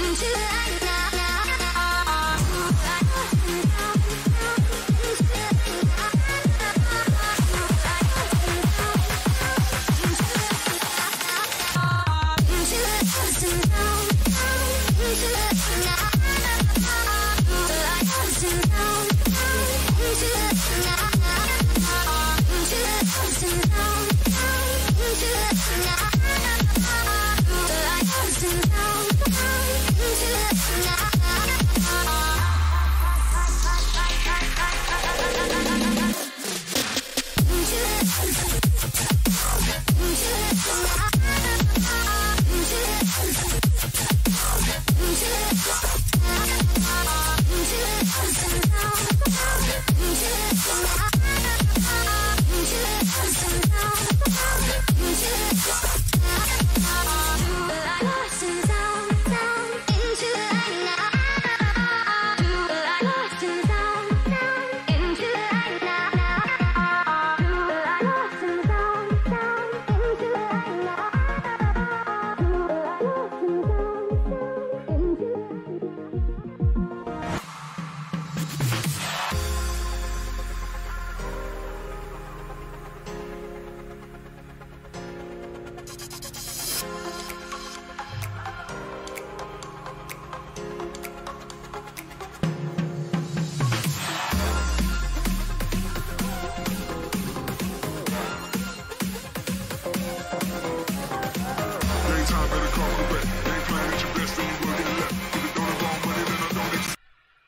Daytime better come correct. Ain't playing at your best, then you will get left. If it don't involve money, then I don't expect.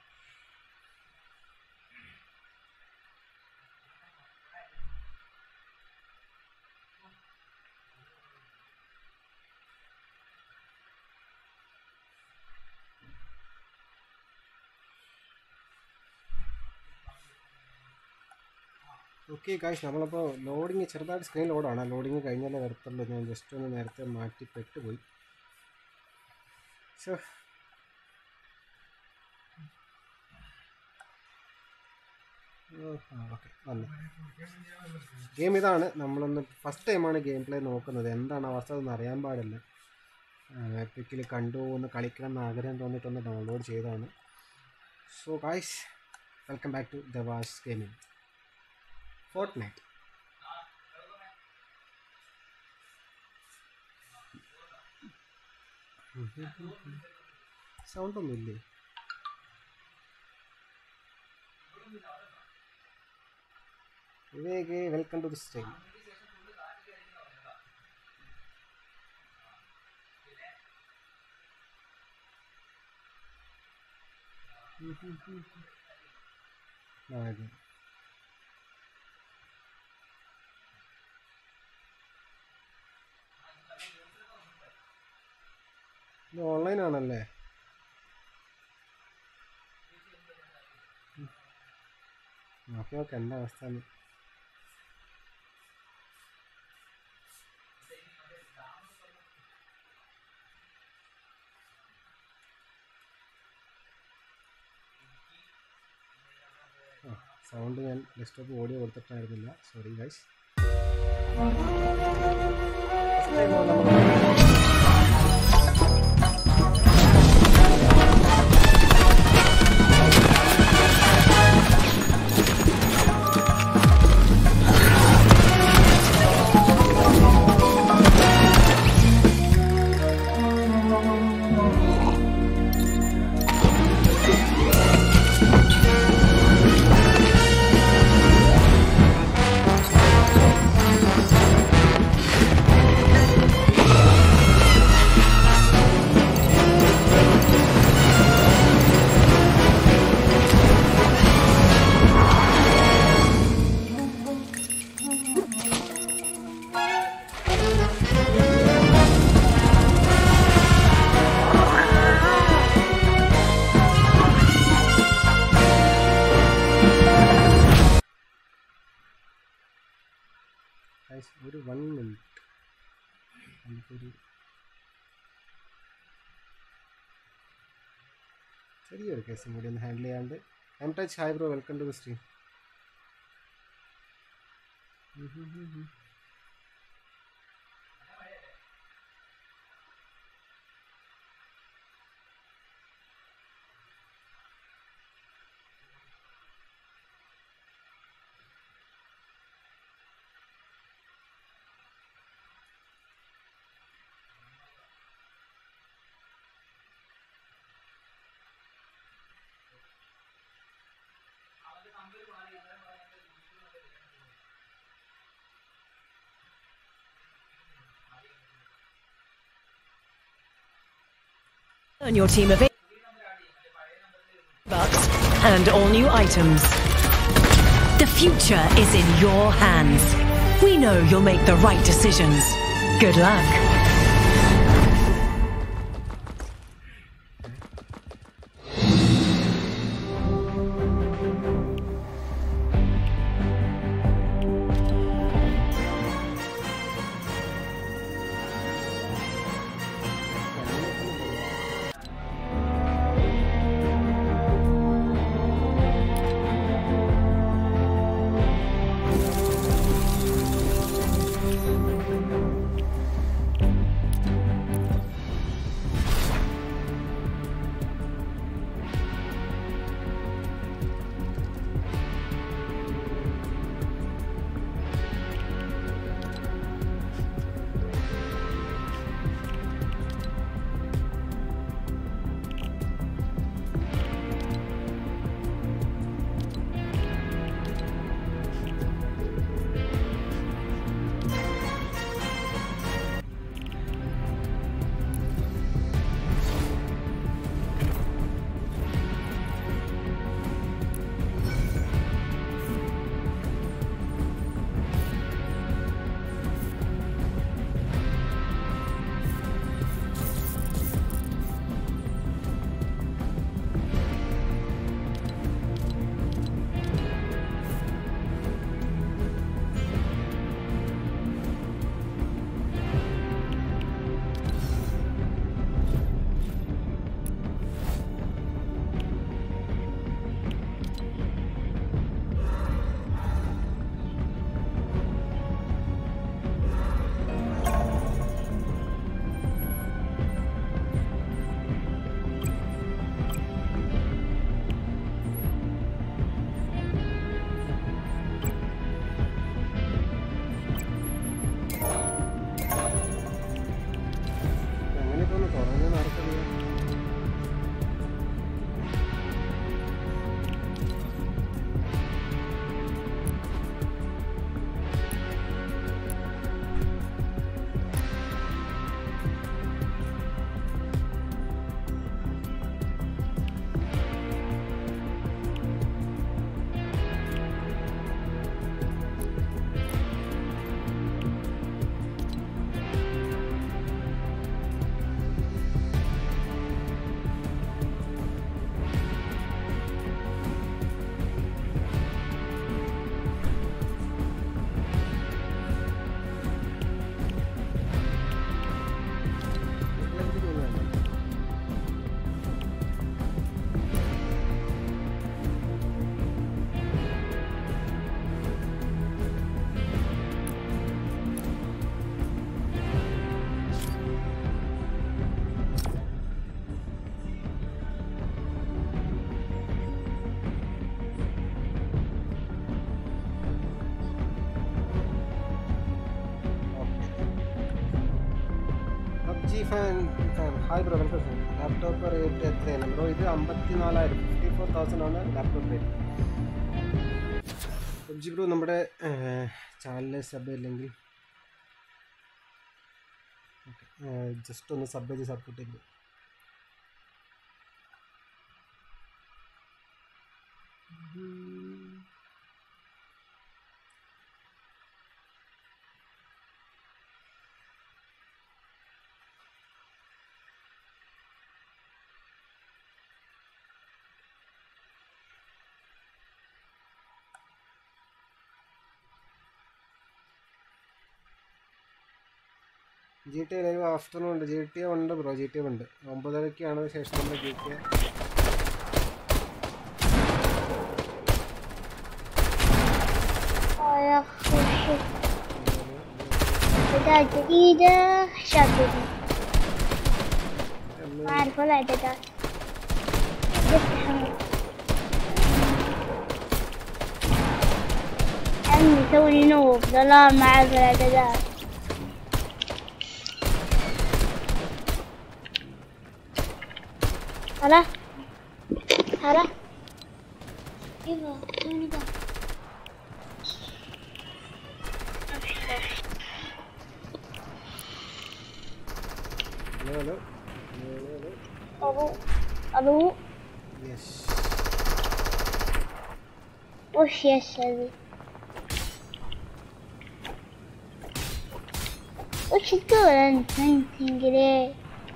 Okay കാശ് നമ്മളപ്പോൾ loading ചെറുതായിട്ട് screen ലോഡാണ് loading കഴിഞ്ഞാലേ വരത്തുള്ളൂ ഞാൻ just ഒന്ന് നേരത്തെ മാറ്റി പെട്ടുപോയി ശോ ഓക്കെ വന്നു ഗെയിം ഇതാണ് നമ്മളൊന്ന് ഫസ്റ്റ് ടൈമാണ് ഗെയിം പ്ലേ നോക്കുന്നത് എന്താണ് അവസ്ഥ എന്ന് അറിയാൻ പാടില്ല എപ്പിക്കിൽ കണ്ടു ഒന്ന് കളിക്കണം എന്ന് ആഗ്രഹം തോന്നിയിട്ടൊന്ന് ഡൗൺലോഡ് ചെയ്തതാണ് so guys welcome back to Devas gaming Fortnite sound ഒന്നുമില്ലേ Vivek welcome to the stream അതെ ഇത് ഓൺലൈൻ ആണല്ലേ നോക്കി നോക്കാം എന്താ അവസ്ഥ എന്ന്. ആ സൗണ്ട് ഞാൻ ഡെസ്ക്ടോപ്പ് ഓഡിയോ കൊടുത്തിട്ടായിരുന്നില്ല സോറി ഗൈസ് Guys, ഒരു വൺ മിനിറ്റ് നമുക്കൊരു ചെറിയൊരു കേസും കൂടി ഒന്ന് ഹാൻഡിൽ ചെയ്യാണ്ട് M touch hi bro welcome to the stream Earn your team of eight bucks and all new items. The future is in your hands. We know you'll make the right decisions. Good luck. എങ്ങനെ ഇപ്പൊ ഒന്ന് കുറഞ്ഞ ആർക്കറിയാം എനിക്ക് തോന്നുന്നില്ല. PUBG fan fan hi bro welcome laptop rate എത്രയാണ് bro ഇത് അമ്പത്തി നാലായിരം ഫിഫ്റ്റി ഫോർ തൗസൻഡ് ആണ് ലാപ്ടോപ്പ് റേറ്റ് പബ്ജി ബ്രോ നമ്മുടെ ചാനലിൽ സബ് ഇല്ലെങ്കിൽ ജസ്റ്റ് ഒന്ന് സബ് ചെയ്ത് സപ്പോർട്ട് ചെയ്തു ജി ടി ലൈവ് ആഫ്റ്റർനൂൺ ഉണ്ട് ജി ടി ഉണ്ട് ബ്രോ ജി ടി ഉണ്ട് ഒമ്പതരയ്ക്കാണ് ശേഷം നമ്മൾ G T يا أخي إعداد جديدة حساب جديد ما أعرف ولا إعدادات جبت حمد عمي توني نوب ظلام ما أعرف الإعدادات هلا هلا ايوه توني ده hello hello hello hello أبو أبو yes وش يس هذي وش تقول أنت أنت إنجليزي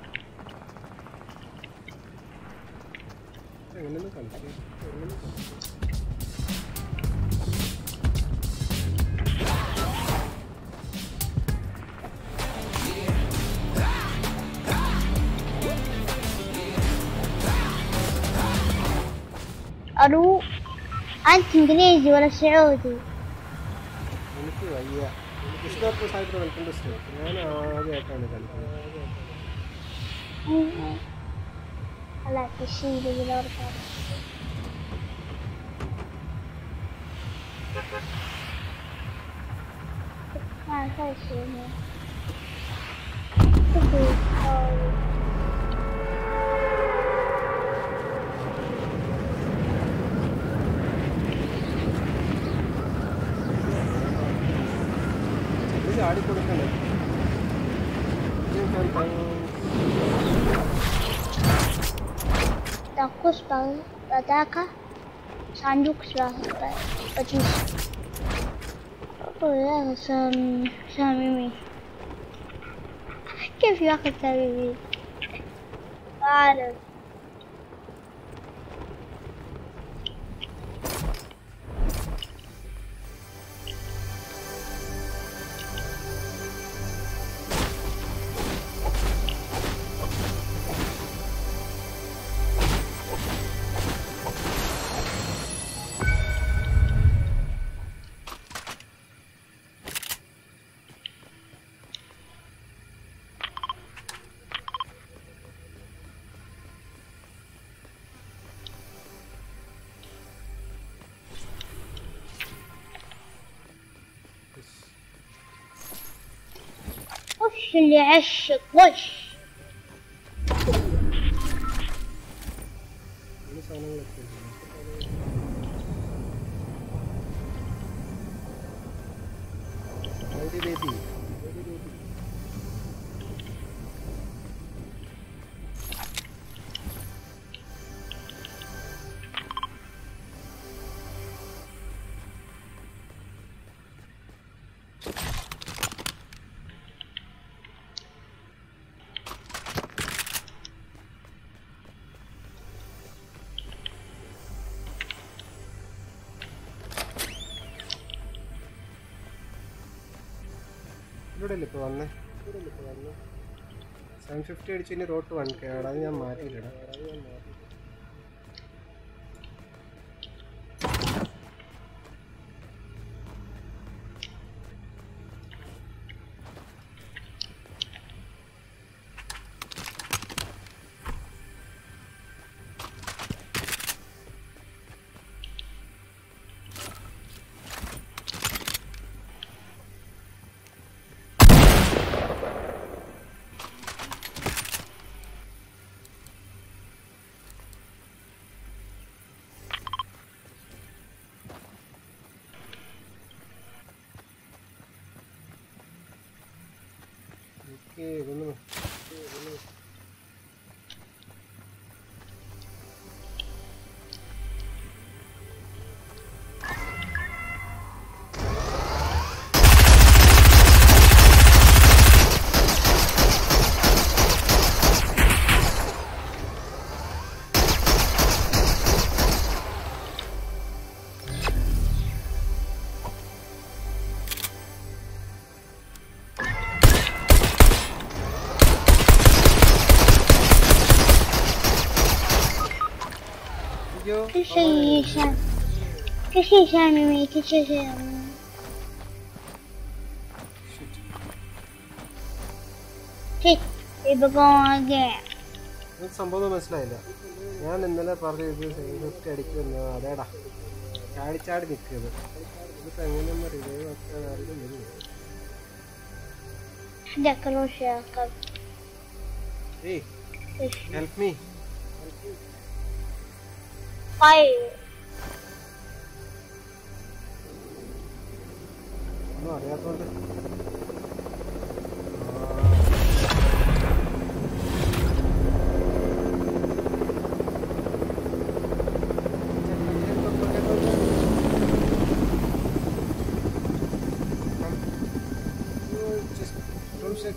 എങ്ങനെയൊന്ന് കളിക്കാം أروح أنت إنجليزي ولا سعودي എനിക്ക് വയ്യ കൃഷ്ണപ്പൂ സാഹിത്യം വെൽക്കം ടു സ്റ്റേറ്റ് ഞാൻ ആദ്യമായിട്ടാണ് കളിക്കുന്നത് هلا تشيل بالأرض ما في شيء ഇത് ചാടിക്കൊടുക്കണേ تقص بذاك صندوق بجوز يا سام سامي كيف ياخذ سامي أعرف وش اللي عشق وش ഈ സാധനങ്ങളൊക്കെ ബേബി ഇവിടെ അല്ലേ ഇപ്പോൾ വന്നേ സെവൻ ഫിഫ്റ്റി അടിച്ച് ഇനി റോട്ട് വൺ കെ അവിടെ അത് ഞാൻ മാറ്റിയില്ലടാ ഓക്കെ ഇതൊന്ന് അയ്യോ كل شيء شام كل شيء شامي كل شيء شامي شيت يبقى واقع ഇത് സംഭവം മനസ്സിലായില്ല ഞാൻ ഇന്നലെ പറഞ്ഞു ഇത് ഫിഫ്റ്റി അടിക്കുമെന്ന് അതേടാ ചാടി ചാടി നിൽക്കുന്നത് ഇതിപ്പോൾ എങ്ങനെയൊന്നും റിവൈവ് ആക്കാൻ അറിയുന്നില്ല عندك روش يا قب ഏയ് ايش ഹെൽപ്പ് മീ طيب ഒന്നും അറിയാത്തോണ്ട് ആ.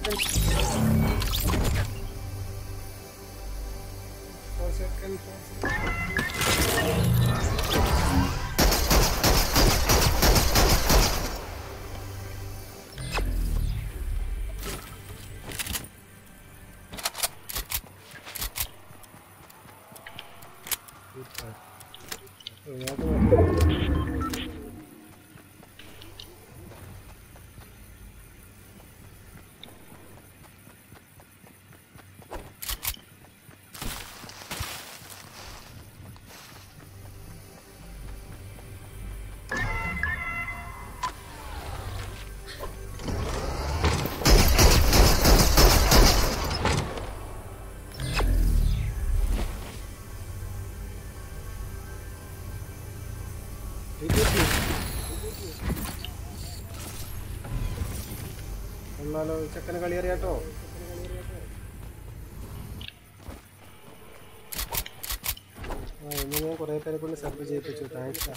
seconds. Four seconds. Four seconds. Super. ഇതിനകത്ത് മറ്റേ എന്നാലോ ചെക്കന് കളി അറിയാട്ടോ ആ ഇന്ന് ഞാൻ കുറേ പേരെ കൊണ്ട് സബ് ചെയ്യിപ്പിച്ചു thanks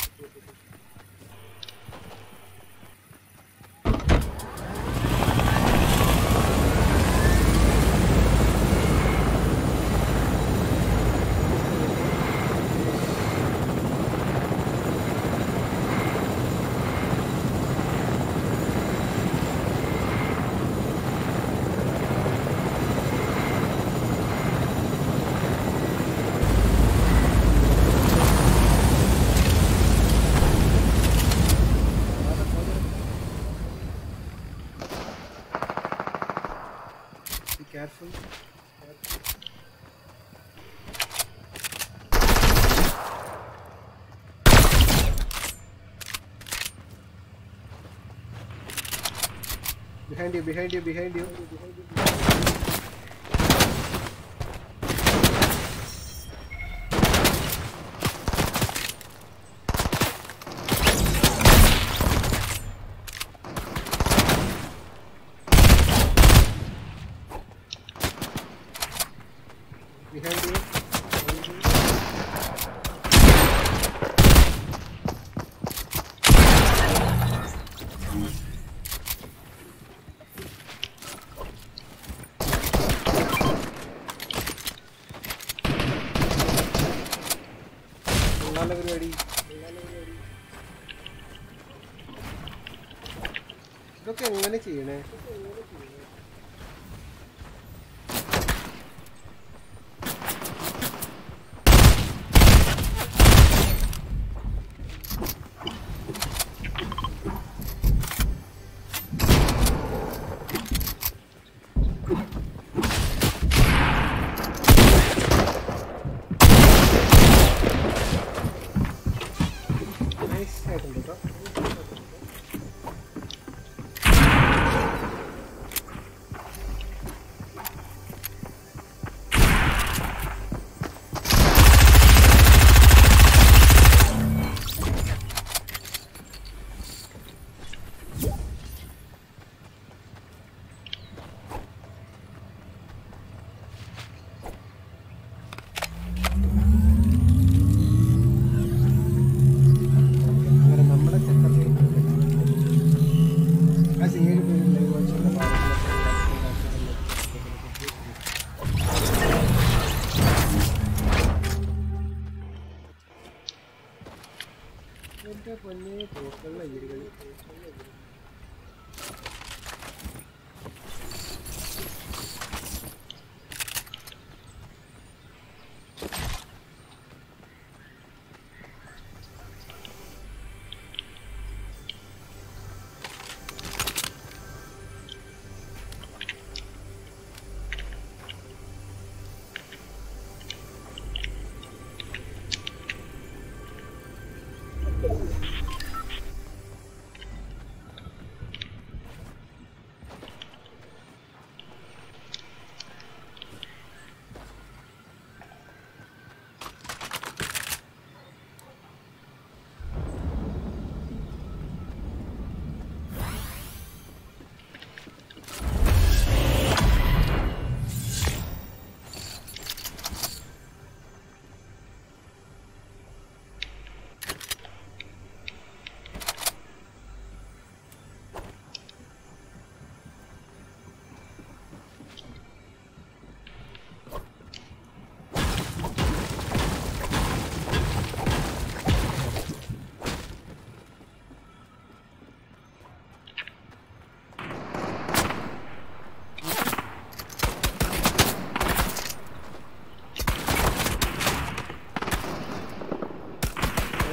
Be careful. Behind you, behind you, behind you. Behind you. Behind you. കൊള്ളാലോ പരിപാടി ഇതൊക്കെ എങ്ങനെ ചെയ്യണേ നൈസ് ആയിട്ടുണ്ട് കേട്ടോ അങ്ങനെ നമ്മുടെ ചെക്കപ്പ് ആ ഏഴ് പേര് ലൈവ് വാച്ചുള്ള എന്റെ പൊന്നെ പോക്കുള്ള ഈരുകൾ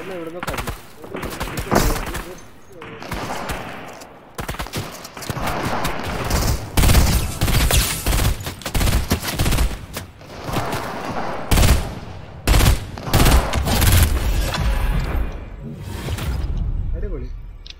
എന്നെ ഇവിടുന്ന് കണ്ടു അടിപൊളി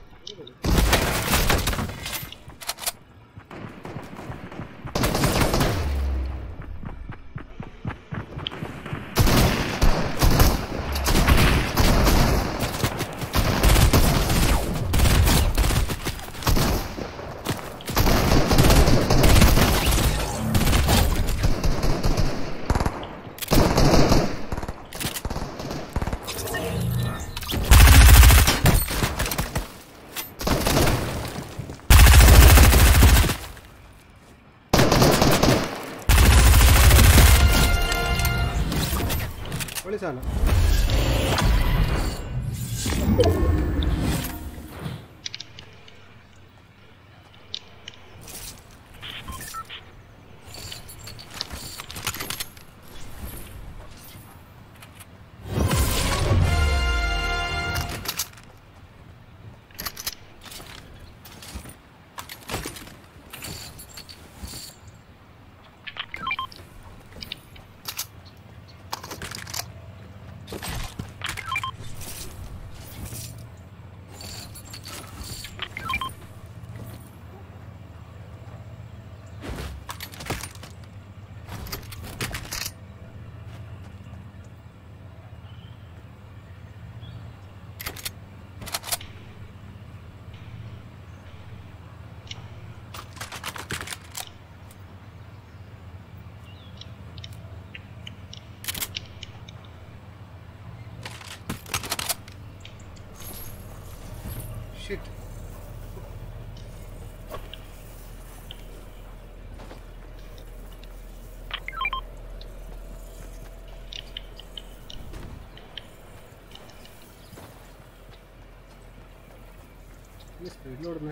പൊളി സാധനം ഷിറ്റ് സ്പീഡിലോടുന്നേ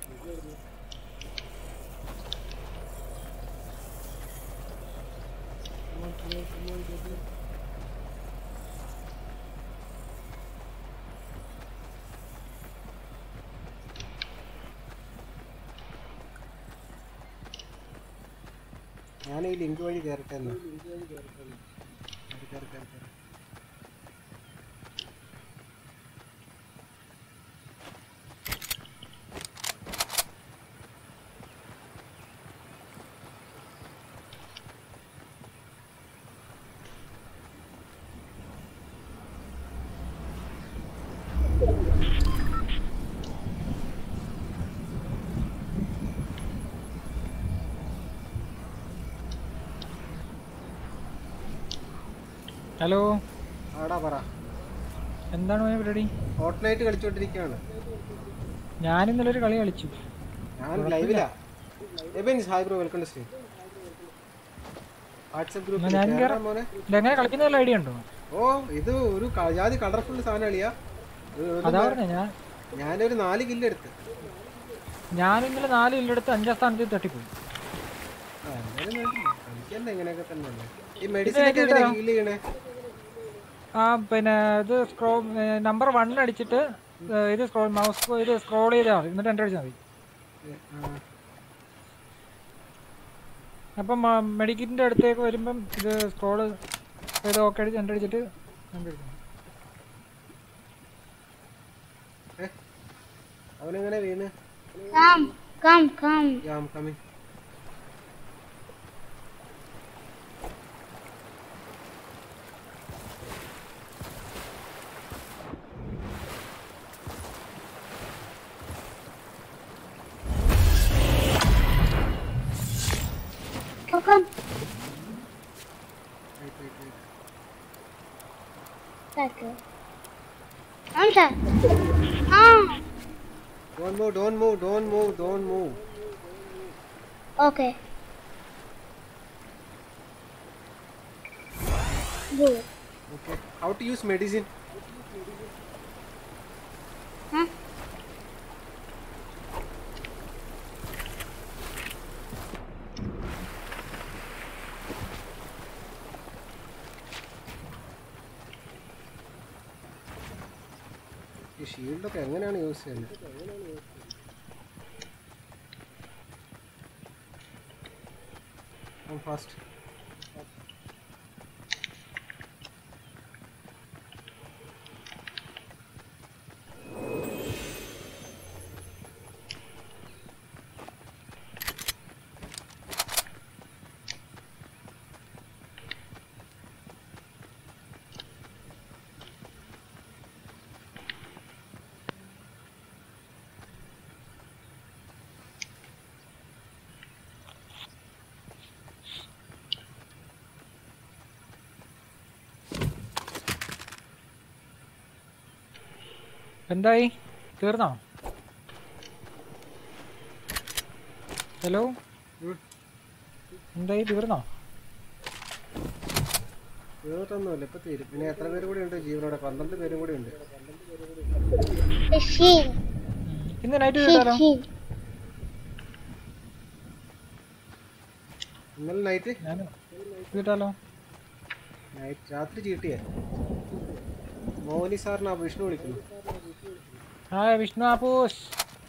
ഞാൻ ഈ ലിങ്ക് വഴി കയറട്ടെ എന്നാ കയറി, കയറി, കയറി, കയറി. ഹലോ ആടാ പറ എന്താണ് മോനെ പരിപാടി ഹോട്ട് നൈറ്റ് കളിച്ചോണ്ടിരിക്കുകയാണ് ഞാൻ ഇന്നലെ ഒരു കളി കളിച്ചു ഞാൻ ലൈവിലാ എബിൻസ് hi bro welcome to stream WhatsApp എന്നാ ഞാൻ ഗ്രൂപ്പ് കേറാം. മോനെ ഇതെങ്ങനെ കളിക്കുന്ന വല്ല ഐഡിയ ഉണ്ടോ ഓ ഇത് ഒരു ക- ജാതി കളർഫുൾ സാധനം കളിയാ ഇത് ഒരു അതാ നേ- പറഞ്ഞേ ഞാൻ ഞാനൊരു നാല് കില്ല് എടുത്ത് ഞാൻ ഇന്നലെ നാല് ഇല്ലെടുത്ത് അഞ്ചാം സ്ഥാനത്ത് തട്ടിപ്പോയി ആ, എന്തായാലും വേണ്ടില്ല. കളിക്കല്ലേ ഇങ്ങനെയൊക്കെ തന്നെയല്ലേ ഈ മെഡിസിൻ ഒക്കെ കേട്ടോ? എങ്ങനെ ഹീൽ ചെയ്യണേ ആ പിന്നെ ഇത് സ്ക്രോ നമ്പർ വൺ അടിച്ചിട്ട് ഏ, ഇത് സ്ക്രോൾ മൗസ് ഇത് സ്ക്രോൾ ചെയ്താൽ മതി എന്നിട്ട് എൻ്റെ അടിച്ചാൽ മതി ആ, അപ്പം മെഡിക്കറ്റിൻ്റെ അടുത്തേക്ക് വരുമ്പം ഇത് സ്ക്രോൾ ചെയ്ത് ഓക്കെ അടിച്ച് എൻ്റെ അടിച്ചിട്ട് എൻ്റെ അടിച്ചാൽ മതി അവനെങ്ങനെ വീണ് Come, come, come. I'm coming Come, come. Cycle. I'm sorry. Ah, Don't move, don't move, don't move, don't move. okay. Good. Okay. How to use medicine? Huh? ഈ ഷീൽഡൊക്കെ എങ്ങനെയാണ് യൂസ് ചെയ്യുന്നത് ഫാസ്റ്റ് എന്തായി തീർന്നോ ഹലോ എന്തായി തീർന്നോ തീർന്നിട്ടൊന്നുമില്ല ഇപ്പൊ തീരും പിന്നെ എത്ര പേര് കൂടി ഉണ്ട് ജീവനോടെ പന്ത്രണ്ട് പേരും കൂടി ഉണ്ട് The shield. ഇന്ന് നൈറ്റ് Shield, തീർത്താലോ shield. ഇന്നലെ നൈറ്റ് ഞാൻ തീർത്താലോ നൈറ്റ് രാത്രി ചീട്ടിയേ മോഹനി സാറിന് ആ വിഷ്ണു വിളിക്കുന്നു ഹായ് വിഷ്ണു ആപ്പൂസ്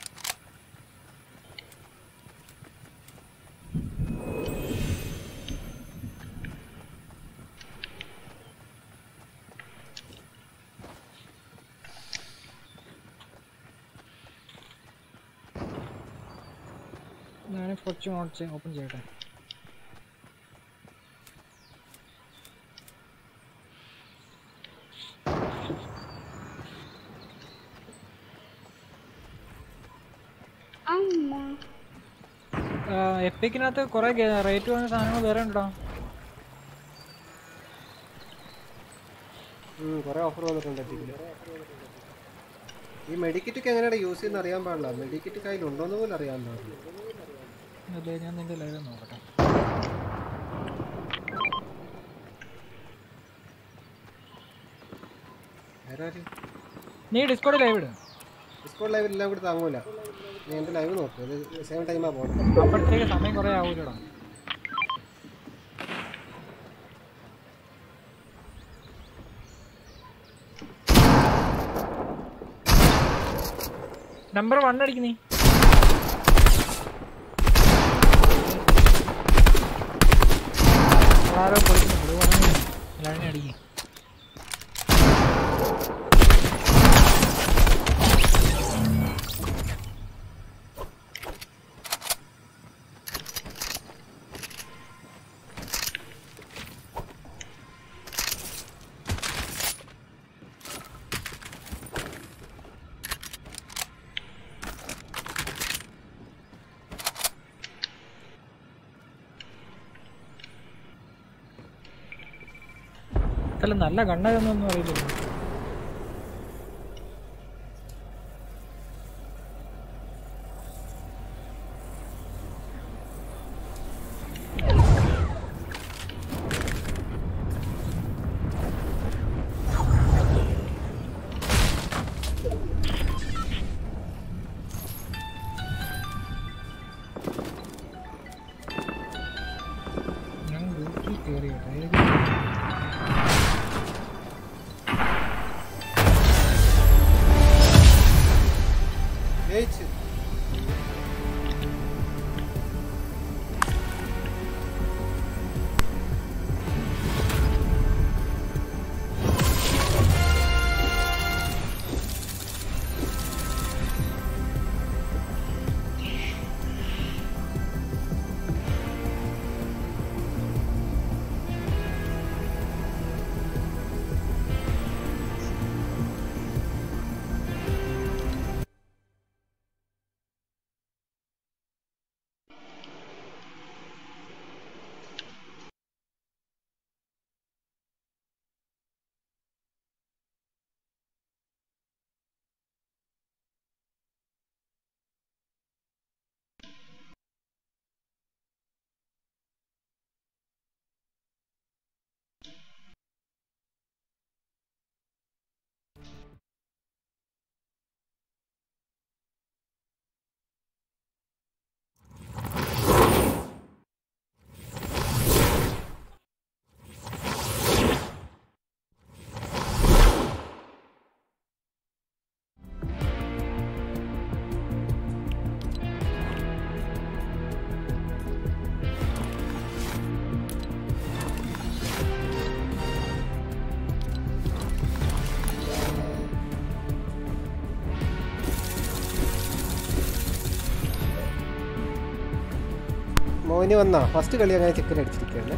ഞാൻ കുറച്ച് നോട്ട്സ് ഓപ്പൺ ചെയ്യട്ടെ Amma. എപ്പിക്കിനകത്ത് കുറെ റേറ്റ് വന്ന സാധനങ്ങൾ വേറെ ഉണ്ടോ കുറെ ഓഫർ വന്നിട്ടുണ്ട് എത്തിക്കില്ല ഈ മെഡിക്കറ്റ് ഒക്കെ എങ്ങനെയാണ് യൂസ് ചെയ്യുന്ന അറിയാൻ പാടില്ല മെഡിക്കറ്റ് കയ്യിൽ ഉണ്ടോന്ന് പോലും അറിയാൻ പാടില്ല അല്ലേ ഞാൻ നിന്റെ ലൈവ് നോക്കട്ടെ വേറെ ആര് നീ ഡിസ്കോഡ് ലൈവ് ഇട് ഡിസ്കോഡ് ലൈവിൽ എല്ലാം കൂടി താങ്ങൂല നീ എൻ്റെ ലൈവ് നോക്ക് ഇത് സെയിം ടൈമാ പോകണം അപ്പോഴത്തേക്ക് സമയം കുറെ ആവൂലടാ നമ്പർ വൺ അടിക്ക് നീ ആരോ പൊളിക്കുന്നു പറഞ്ഞു എല്ലാവരും അടിക്കും അല്ല നല്ല കണ്ണതൊന്നും അറിയില്ല ഞാൻ വീട്ടിൽ കയറിയോ ഓന് വന്നാ ഫസ്റ്റ് കളി അങ്ങനെ ചിക്കൻ അടിച്ചിരിക്കുകയാണ്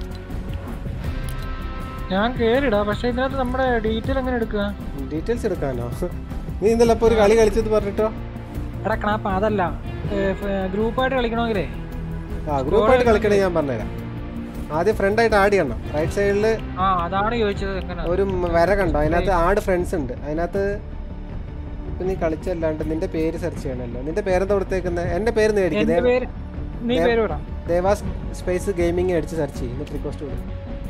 ഞാൻ കേറിടാ പക്ഷെ ഇതിനകത്ത് നമ്മുടെ ഡീറ്റെയിൽ എങ്ങനെ എടുക്കുക ഡീറ്റെയിൽസ് എടുക്കാനോ നീ ഇന്നലെ ഇപ്പോൾ ഒരു കളി കളിച്ചത് പറഞ്ഞിട്ടോ എടാ ക്ലാപ്പ് അതല്ല ഗ്രൂപ്പായിട്ട് കളിക്കണമെങ്കിലേ ആ ഗ്രൂപ്പായിട്ട് കളിക്കണേ ഞാൻ പറഞ്ഞുതരാം ആദ്യം ഫ്രണ്ടായിട്ട് ആഡ് ചെയ്യണം റൈറ്റ് സൈഡിൽ ആ അതാണ് ചോദിച്ചത് എങ്ങനെ ഒരു മ- വര കണ്ടോ അതിനകത്ത് ആഡ് ഫ്രണ്ട്സ് ഉണ്ട് അതിനകത്ത് ഇപ്പൊ നീ കളിച്ചല്ലാണ്ട് നിന്റെ പേര് സെർച്ച് ചെയ്യണമല്ലോ നിന്റെ പേരെന്താ കൊടുത്തേക്കുന്നത് എന്റെ പേര് എന്റെ നേടിക്കും പേര് നീ പേര് വിടാം ദേവാസ് സ്പേസ് ഗെയിമിംഗ് അടിച്ച് സെർച്ച് ചെയ്യും എന്നിട്ട് റിക്വസ്റ്റ് കൊടുക്കും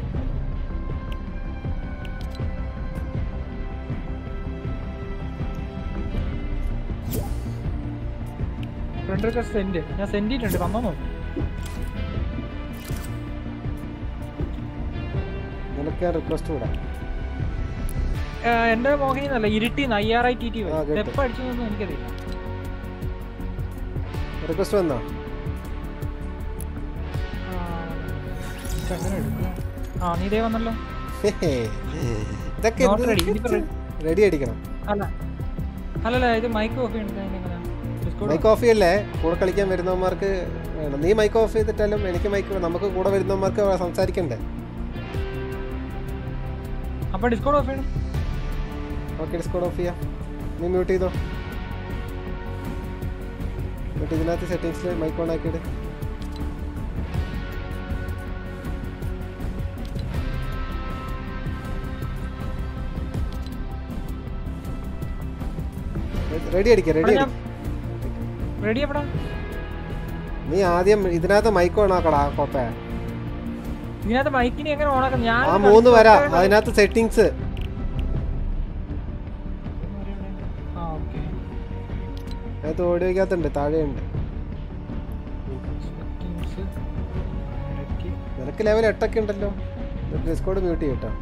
ഫ്രണ്ട് റിക്വസ്റ്റ് സെൻഡ് ഞാൻ സെൻഡ് ചെയ്തിട്ടുണ്ട് വന്നോ നോക്ക് നിനക്ക് ഞാൻ റിക്വസ്റ്റ് വിടാം ആ, എന്റെ മോഹിനി എന്നല്ല ഇരുട്ടി ഐ ടി ടി ആ, കേട്ടു. എപ്പോ അടിച്ചു നോക്കുന്നു എനിക്കറിയില്ല റിക്വസ്റ്റ് വന്നോ ആ, ഇത് എങ്ങനെ എടുക്കുക ആ നീ ഇതേ വന്നല്ലോ ഇതൊക്കെ Not ready. ഇനിയിപ്പോ ready. റെഡി അടിക്കണം അല്ല അല്ലല്ല ഇത് മൈക്ക് ഓഫ് ചെയ്യണ്ട ഡിസ്കോഡ് മൈക്ക് ഓഫ് ചെയ്യല്ലേ കൂടെ കളിക്കാൻ വരുന്നവന്മാർക്ക് വേണം നീ മൈക്ക് ഓഫ് ചെയ്തിട്ടാലും എനിക്ക് മൈക്ക് നമുക്ക് കൂടെ വരുന്നവന്മാർക്ക് സംസാരിക്കണ്ടേ അപ്പൊ ഡിസ്കോഡ് ഓഫ് ചെയ്യണം ഓക്കെ ഡിസ്കോഡ് ഓഫ് ചെയ്യാം നീ മ്യൂട്ട് ചെയ്തോ എന്നിട്ട് ഇതിനകത്ത് സെറ്റിങ്സിൽ മൈക്ക് ഓൺ ആക്കിയിട്ട് റെഡി അടിക്ക റെഡി ഞാൻ റെഡി എപ്പടാ നീ ആദ്യം ഇതിനകത്ത് മൈക്ക് ഓൺ ആക്കടാ കോപ്പ ഇതിനകത്ത് മൈക്കിനെ എങ്ങനെ ഓണാക്കാം ഞാൻ ആ മൂന്ന് വര അതിനകത്ത് സെറ്റിങ്സ് ആ ഓക്കെ അതിനകത്ത് ഓഡിയോ വയ്ക്കാത്തുണ്ട് താഴെയുണ്ട് സെറ്റിംഗ്സ് ഇടയ്ക്ക് നിനക്ക് ലെവൽ എട്ടൊക്കെ ഉണ്ടല്ലോ ഡിസ്കോഡ് മ്യൂട്ട് ചെയ്യട്ടോ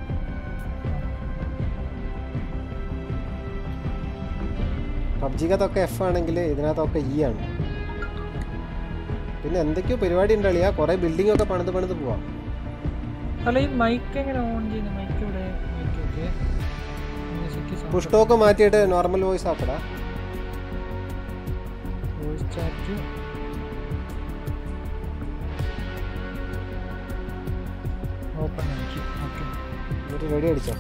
പബ്ജിക്കകത്തൊക്കെ എഫ് ആണെങ്കിൽ ഇതിനകത്തൊക്കെ ഇ ആണ് പിന്നെ എന്തൊക്കെയോ പരിപാടി ഉണ്ട് അളിയാ കുറെ ബിൽഡിംഗ് ഒക്കെ പണിത് പണിത് പോവാം അല്ല ഈ മൈക്ക് എങ്ങനെ ഓൺ ചെയ്യുന്നത് മൈക്ക് ഇവിടെ mic okay music push talk മാറ്റിയിട്ട് നോർമൽ വോയിസ് ആക്കടാ വോയിസ് ചാറ്റ് ഓപ്പൺ ആക്കി ഓക്കെ എന്നിട്ട് റെഡി അടിച്ചോ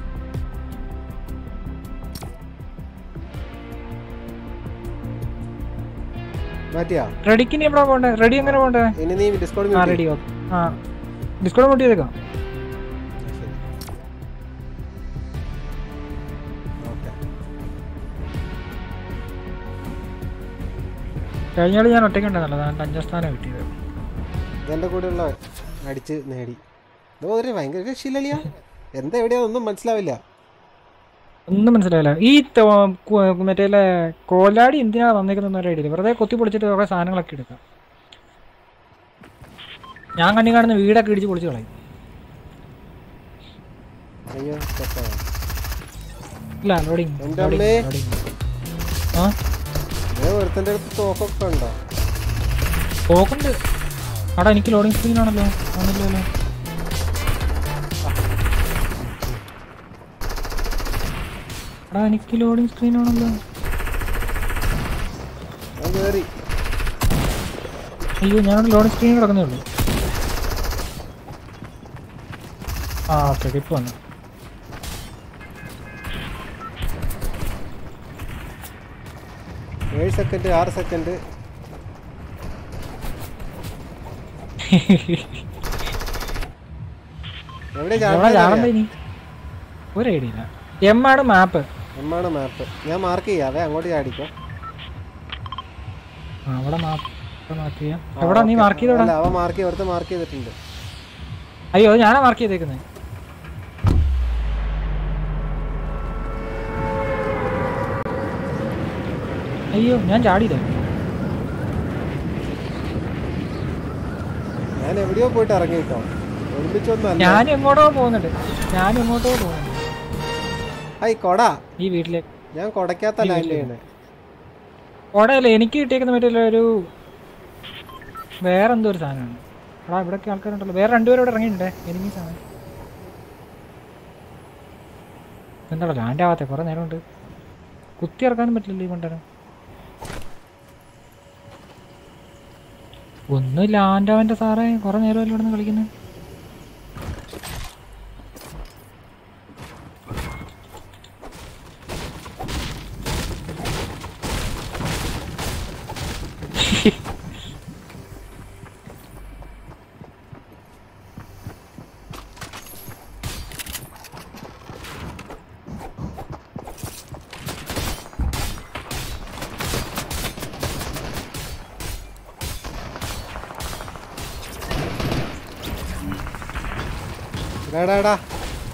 മാറ്റിയാ റെഡിക്ക് ഇനി എവിടെ പോണ്ടേ റെഡി എങ്ങനെ പോണ്ടേ ഇനി നീ ഡിസ്കോഡ് ആ മ്യൂട്ട് റെഡി ഓക്കെ ആ ഡിസ്കൗണ്ട് കൂട്ടി ചെയ്തേക്കാം ഓക്കെ കഴിഞ്ഞ കളി ഞാൻ ഒറ്റയ്ക്ക് ഉണ്ടായിരുന്നല്ലോ അതാണ് അഞ്ചാം സ്ഥാനം കിട്ടിയത് ഇതെന്റെ കൂടെയുള്ള അടിച്ച് നേടി ഇത് ഒരു ഭയങ്കര രക്ഷയില്ലളിയാ എന്താ എവിടെയാ ഒന്നും മനസ്സിലാവില്ല ഒന്നും മനസ്സിലായില്ല ഈ തോ- കു- മറ്റേ കോലാടി എന്തിനാ വന്നേക്കുന്ന ഒരു ഐഡിയ വെറുതെ കൊത്തി പൊളിച്ചിട്ട് കുറെ സാധനങ്ങളൊക്കെ എടുക്കാം ഞാൻ കണ്ണി കാണുന്ന വീടൊക്കെ ഇടിച്ച് പൊളിച്ച് കളയും അയ്യോ തെറ്റാണ് ഇല്ല ലോഡിങ് എൻ്റെ അമ്മേ. ആ ഇതേ ഒരുത്തൻ്റെ അടുത്ത് തോക്കൊക്കെ ഉണ്ടോ പോക്കുണ്ട് അവിടെ എനിക്ക് ലോഡിങ് സ്ക്രീൻ ആണല്ലോ ആണല്ലോ എടാ എനിക്ക് ലോഡിങ് സ്ക്രീൻ ആണല്ലോ ഞാൻ കയറി അയ്യോ ഞാൻ ലോഡിങ് സ്ക്രീൻ കിടക്കുന്നേ ഉള്ളൂ ആ ഓക്കെ ഇപ്പൊ വന്നു ഏഴ് സെക്കൻഡ് ആറ് സെക്കൻഡ് എവിടെ എവിടെ ചാടണ്ട ഇനി ഒരു ഐഡിയ ഇല്ല എം ആണ് മാപ്പ് എമ്മാണ് മാപ്പ് ഞാൻ മാർക്ക് ചെയ്യാവേ അങ്ങോട്ട് ചാടിക്കോ അവിടെ മാപ്പ് മാർക്ക് ചെയ്യാം എവിടെ നീ മാർക്ക് ചെയ്തോടാ അല്ല അവ മാർക്ക് ഇവിടുത്തെ മാർക്ക് ചെയ്തിട്ടുണ്ട് അയ്യോ അത് ഞാനാ മാർക്ക് ചെയ്തേക്കുന്നത് അയ്യോ ഞാൻ ചാടിയില്ല ഞാൻ എവിടെയോ പോയിട്ട് ഇറങ്ങി കേട്ടോ ഒരുമിച്ചൊന്നും അല്ല ഞാൻ എങ്ങോട്ടോ പോകുന്നുണ്ട് ഞാൻ എങ്ങോട്ടോ പോകുന്നുണ്ട് ഐ കൊട ഈ വീട്ടിലേക്ക് ഞാൻ കൊടക്കാത്ത ലാൻഡ് ചെയ്യണേ ഓടയല്ല എനിക്ക് കിട്ടിയേക്കുന്ന മറ്റേ ഒരു വേറെ എന്തോ ഒരു സാധനമാണ് എടാ ഇവിടെയൊക്കെ ആൾക്കാരുണ്ടല്ലോ വേറെ രണ്ടുപേരും ഇവിടെ ഇറങ്ങിയിട്ടുണ്ടേ എനിക്ക് സാധനം എന്താടാ ലാൻഡ് ആവാത്തെ കുറെ നേരമുണ്ട് കുത്തി ഇറക്കാനും പറ്റില്ലല്ലോ ഈ കൊണ്ടുവരാൻ ഒന്നുമില്ല ആൻഡവന്റെ സാറേ കുറെ നേരമല്ലേ ഇവിടെ നിന്ന് കളിക്കുന്നത് എടാ എടാ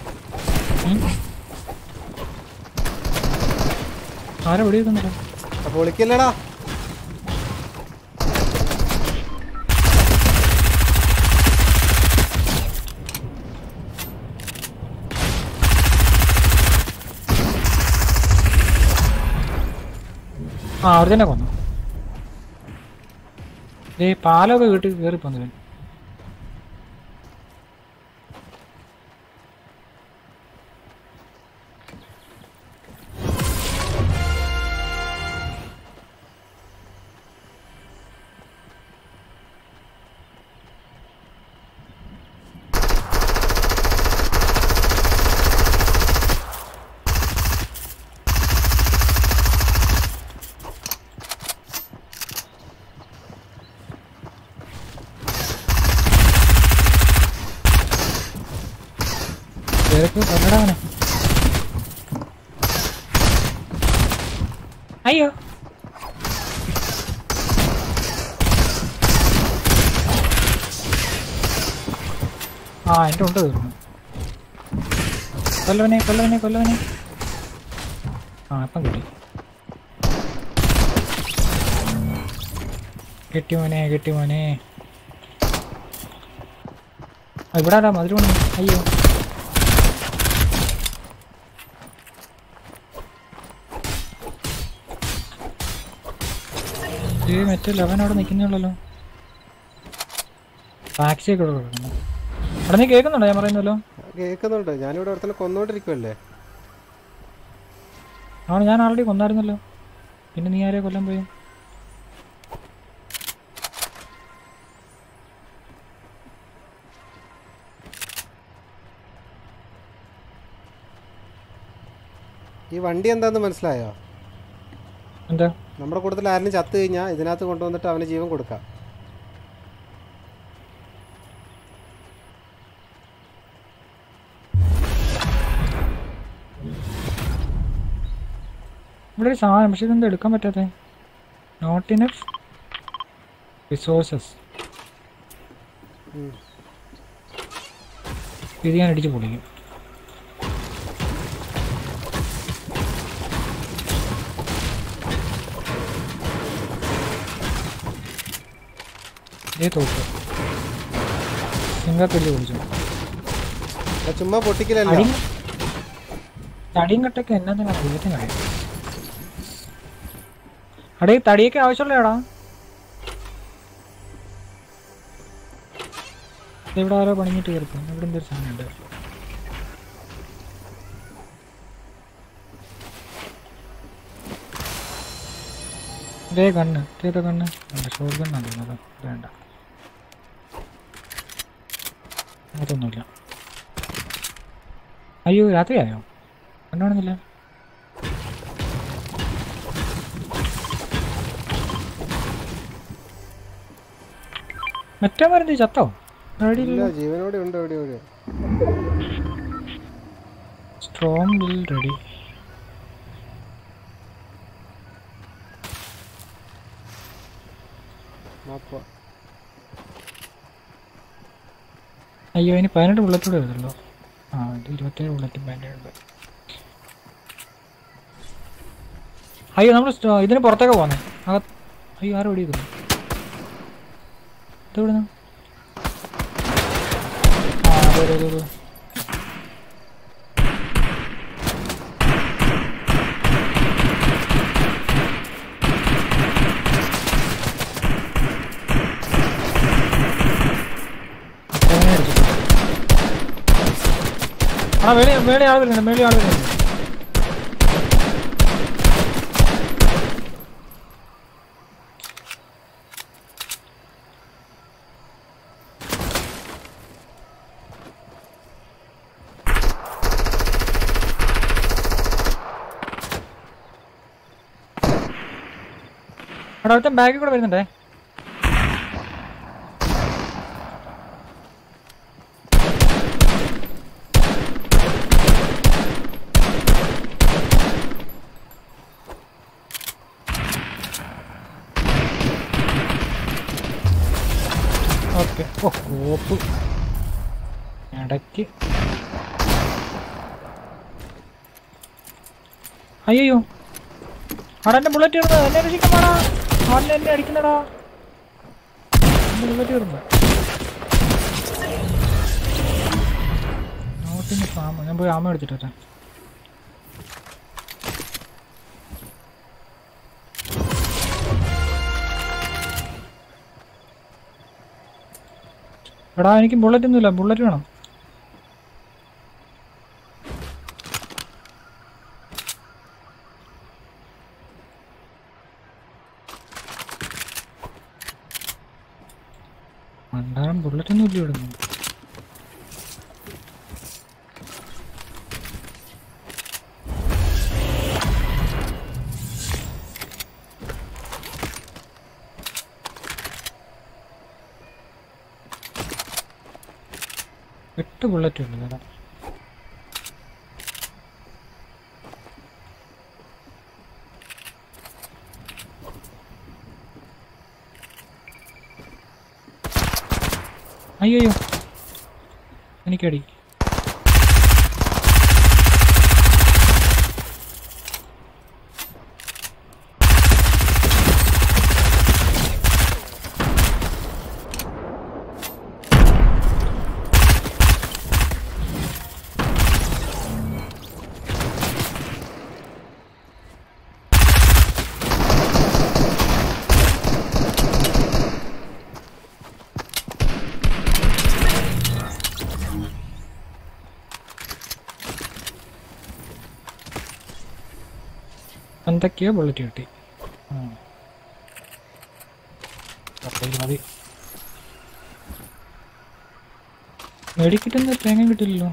ആരാ വെടി വെക്കുന്നില്ല അപ്പൊ വിളിക്കല്ലടാ ആ അവിടെ തന്നെ കൊന്നു ഏ പാലൊക്കെ വീട്ടിൽ കയറി പോന്നു തിരക്ക് കൊല്ലടാവനെ അയ്യോ ആ എൻ്റെ ഉണ്ട് തീർന്നു കൊല്ലവനെ കൊല്ലവനെ കൊല്ലവനെ ആ ഇപ്പം കിട്ടി കിട്ടി മോനെ കിട്ടി മോനെ ആ, ഇവിടെ ആരാ മധുര അയ്യോ ഏ മറ്റേ ലെവൻ അവിടെ നിൽക്കുന്നുള്ളല്ലോ ടാക്സി ഒക്കെ ഇവിടെ കിടക്കുന്നു അവിടെ നീ കേൾക്കുന്നുണ്ടോ ഞാൻ പറയുന്നല്ലോ കേൾക്കുന്നുണ്ട് ഞാനിവിടെ ഒരുത്തനെ കൊന്നോണ്ടിരിക്കുവല്ലേ ആണ് ഞാൻ ആൾറെഡി കൊന്നായിരുന്നല്ലോ പിന്നെ നീ ആരെയോ കൊല്ലാൻ പോയി ഈ വണ്ടി എന്താന്ന് മനസ്സിലായോ എന്താ നമ്മുടെ കൂട്ടത്തിൽ ആരെങ്കിലും ചത്തു കഴിഞ്ഞാൽ ഇതിനകത്ത് കൊണ്ടുവന്നിട്ട് അവന് ജീവൻ കൊടുക്കാം ഇവിടെ ഒരു സാധനം പക്ഷെ ഇതെന്താ എടുക്കാൻ പറ്റാത്തെ നോട്ട് ഇനഫ് റിസോഴ്സസ് ഇത് ഞാൻ അടിച്ച് പൊളിക്കും ഇതേ തോക്ക് സിംഗപ്പള്ളി പൊളിച്ചു അത് ചുമ്മാ പൊട്ടിക്കലല്ല അടി തടിയും കട്ടൊക്കെ എന്നാ ദൈവത്തിന് അറിയാം അടേ തടിയൊക്കെ ആവശ്യമുള്ളടാ ഇവിടെ ആരോ പണിഞ്ഞിട്ട് കയറിപ്പോ ഇവിടെ എന്തൊരു സാധനം ഉണ്ട് ഇതേ കണ്ണ് ഇതേതാ കണ്ണ് ഷോർട്ട് ഗണ്ണാണ് തോന്നുന്നത് ഇത് വേണ്ട അതൊന്നുമില്ല അയ്യോ രാത്രിയായോ കണ്ണാണെന്നില്ല മറ്റേ മരുന്ന് ചത്തോ റെഡി ഇല്ല ജീവനോടെ ഉണ്ട് എവിടെ എവിടെ സ്ട്രോങ് വിൽ റെഡി നോക്കുക അയ്യോ അതിന് പതിനെട്ട് ബുള്ളറ്റ് കൂടെ വരുന്നല്ലോ ആ ഇത് ഇരുപത്തേഴ് ബുള്ളറ്റ് ഉണ്ട് അയ്യോ നമ്മൾ ഇതിന് പുറത്തേക്ക് പോന്നെ അകത്ത് അയ്യോ ആരും ഓടിക്കുന്നു ഇതെവിടുന്ന് ആ അതെ അതെ അതെ അതെ അവനെ അടിച്ചു. ആ മേളി മേളി ആൾ വരുന്നുണ്ട് മേളി ആൾ വരുന്നുണ്ട് എടാ ഒരുത്തൻ ബാഗിൽ കൂടെ വരുന്നുണ്ടേ ഓക്കെ ഓ കോപ്പ് ഇടയ്ക്ക് അയ്യോ അവിടെ എന്റെ ബുള്ളറ്റ് ഇടുന്നത് എന്നെ രക്ഷിക്കാൻ പാടാ അവൻ എന്നെ അടിക്കുന്നടാ ബുള്ളറ്റ് ഇടുന്നു നോട്ടിന് ഫാമ ഞാൻ പോയി ആമ എടുത്തിട്ട് വരാം എടാ എനിക്ക് ബുള്ളറ്റ് ഒന്നുമില്ല ബുള്ളറ്റ് വേണം മണ്ടാരം ബുള്ളറ്റ് ഒന്നും ഇല്ല ഇവിടുന്ന് എട്ട് ബുള്ളറ്റ് ഉണ്ട് ചേട്ടാ അയ്യോ എനിക്കടി എന്തൊക്കെയോ ബുള്ളറ്റ് കിട്ടി ഉം. അപ്പോൾ ഇത് മതി മേടിക്കിട്ടുന്ന തേങ്ങ കിട്ടില്ലല്ലോ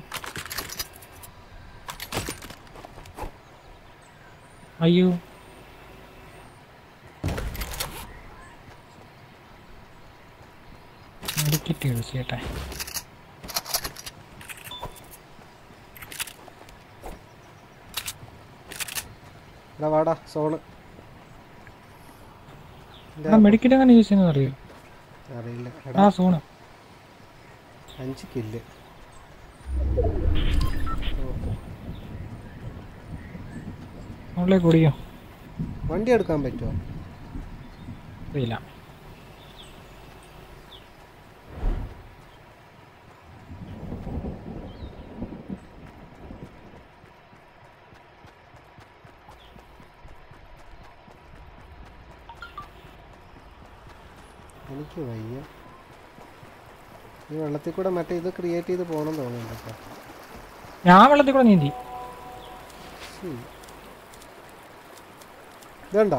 അയ്യോ മെഡിക്കറ്റ് യൂസ് ചെയ്യട്ടെ എടാ വാടാ സോണ് ആ മെഡിക്കറ്റ് എങ്ങനെ യൂസ് ചെയ്യുന്നത് അറിയോ അറിയില്ല ആ എടാ സോണ് അഞ്ച് കില്ല് മുകളിലേക്ക് കുടിയോ വണ്ടി എടുക്കാൻ പറ്റുമോ അറിയില്ല എനിക്ക് വയ്യ ഈ വെള്ളത്തിൽ കൂടെ മറ്റേ ഇത് ക്രിയേറ്റ് ചെയ്ത് പോകണം തോന്നുന്നുണ്ട് കേട്ടോ ഞാൻ വെള്ളത്തിൽ കൂടെ നീന്തി ഉം. ഇതുണ്ടോ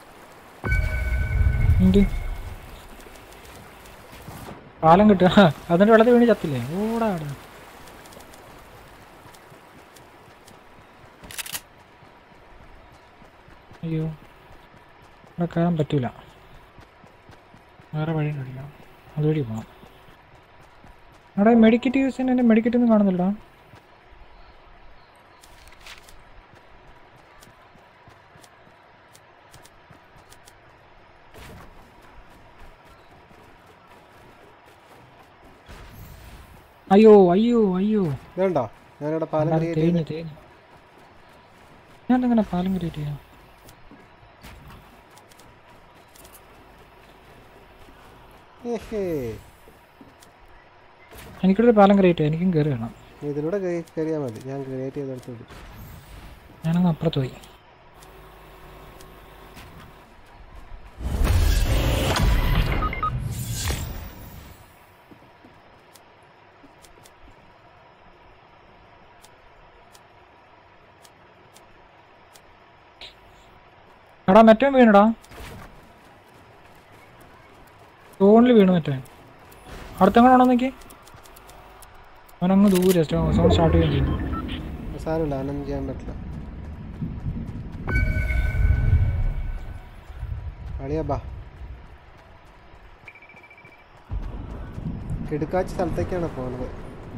എന്ത് പാലം കിട്ടുക അതിന്റെ വെള്ളത്തിൽ വീണ് ചത്തില്ലേ ഓടാ അവിടെ അയ്യോ ഇവിടെ കയറാൻ പറ്റൂല വേറെ വഴി കണ്ടില്ല അതുവഴി പോകണം അവിടെ മെഡിക്കറ്റ് യൂസ് ചെയ്യാൻ എൻ്റെ മെഡിക്കറ്റ് ഒന്നും കാണുന്നില്ല അയ്യോ അയ്യോ അയ്യോ ഇതുണ്ടോ ഞാനിവിടെ പാലം അല്ലാതെ ക്രിയേറ്റ് ചെയ്ത് തേഞ്ഞ് തേഞ്ഞ് ഞാൻ എങ്ങനെ പാലം ക്രിയേറ്റ് ചെയ്യാം ഏഹേ എനിക്കൊരു പാലം ക്രിയേറ്റ് ചെയ്യാം എനിക്കും കയറി വേണം ഇതിലൂടെ കയറിയാൽ മതി ഞാൻ ക്രിയേറ്റ് ചെയ്തെടുത്തോളൂ ഞാനങ്ങ് അപ്പുറത്ത് പോയി എടാ മറ്റേ വീണടാ സോണിൽ വീണു മറ്റേ അടുത്തെങ്ങനെയാണോ നോക്കി അവനങ്ങ് ദൂരെ സോൺ സ്റ്റാർട്ട് ചെയ്യുകയും ചെയ്യുന്നു സാരമില്ല അവനൊന്നും ചെയ്യാൻ പറ്റില്ല കളിയാ ബാ കിടുക്കാച്ച സ്ഥലത്തേക്കാണ് പോകുന്നത്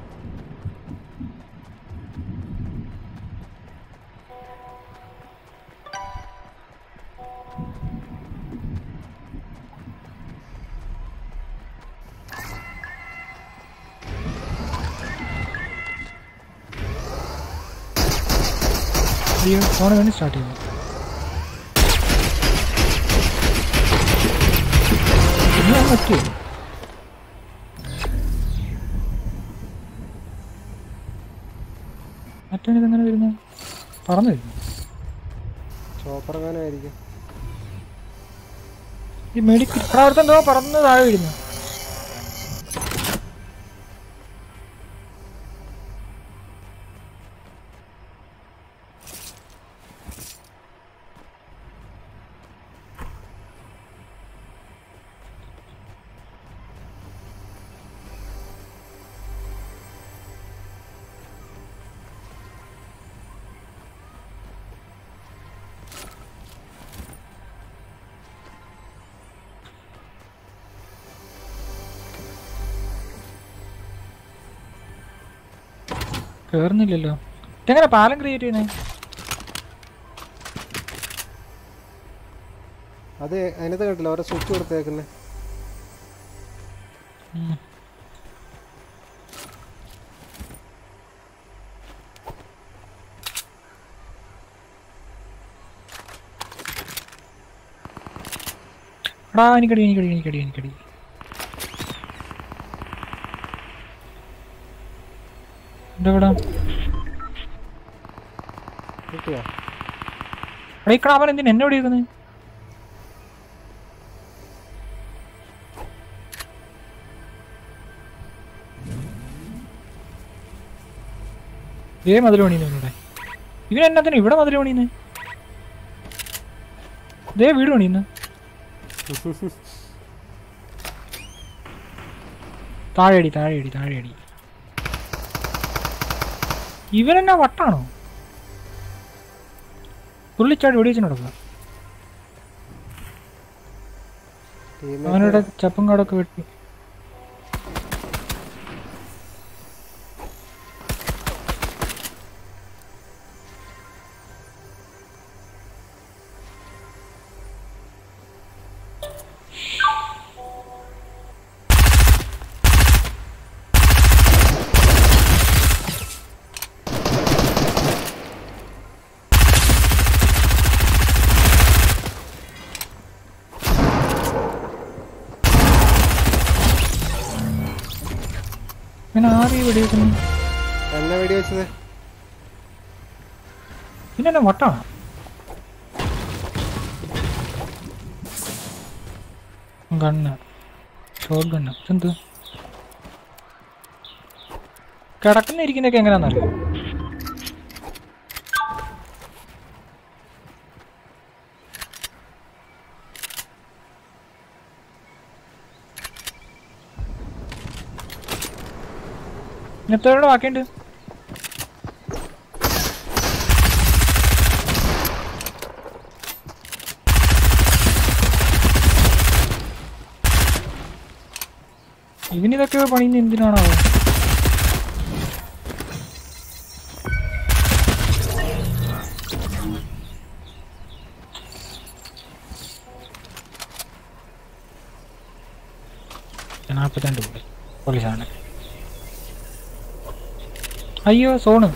അയ്യോ ഫോൺ വേണ്ടി സ്റ്റാർട്ട് ചെയ്തു ഞാൻ പറ്റിയോ മറ്റേ ഇതെങ്ങനെ വരുന്നത് പറന്നു വരുന്നു ചോപ്പറങ്ങാനായിരിക്കും ഈ മെഡിക്കൽ അവിടെ എന്തോ പറന്ന് താഴെ വരുന്നു കേറുന്നില്ലല്ലോ ഇതെങ്ങനെ പാലം ക്രിയേറ്റ് ചെയ്യുന്നേ അത് അതിനകത്ത് കണ്ടില്ല ഓരോ സ്വിച്ച് കൊടുത്തേക്കുന്നേ എടാ എനിക്കടി എനിക്കടി എനിക്കടി എനിക്കടി എന്താ ഇവിടെ കിട്ടിയോ എടാ ഈ ക്രാമൻ എന്തിനാ എന്നെ വിളിക്കുന്നത് ഏ മതിൽ പണിയുന്നു ഇവിടെ ഇവൻ എന്നത്തിന് ഇവിടെ മതിൽ പണിയുന്നു ദേ വീട് പണിയുന്നു താഴെയടി താഴെയടി താഴെയടി ഇവനെന്നാ വട്ടാണോ തുള്ളിച്ചാടി ഓടിച്ചു നടക്കുക അവനോട് ചപ്പും കാടൊക്കെ വെട്ടി പിന്നെ ആരെയും വെടിവെക്കുന്നു എന്നെ വെടി വെച്ചത് പിന്നെ എന്നെ വട്ടാണ് ഗണ്ണ് ഷോർട്ട് ഗണ്ണ് എന്ത് കിടക്കുന്ന ഇരിക്കുന്നൊക്കെ എങ്ങനെയാണെന്നറിയോ എത്രയോടെ ബാക്കിയുണ്ട് ഇവനിതൊക്കെ പണിയുന്ന എന്തിനാണോ നാൽപ്പത്തിരണ്ട് പുള്ളി പോലീസാണ് അയ്യോ സോണ്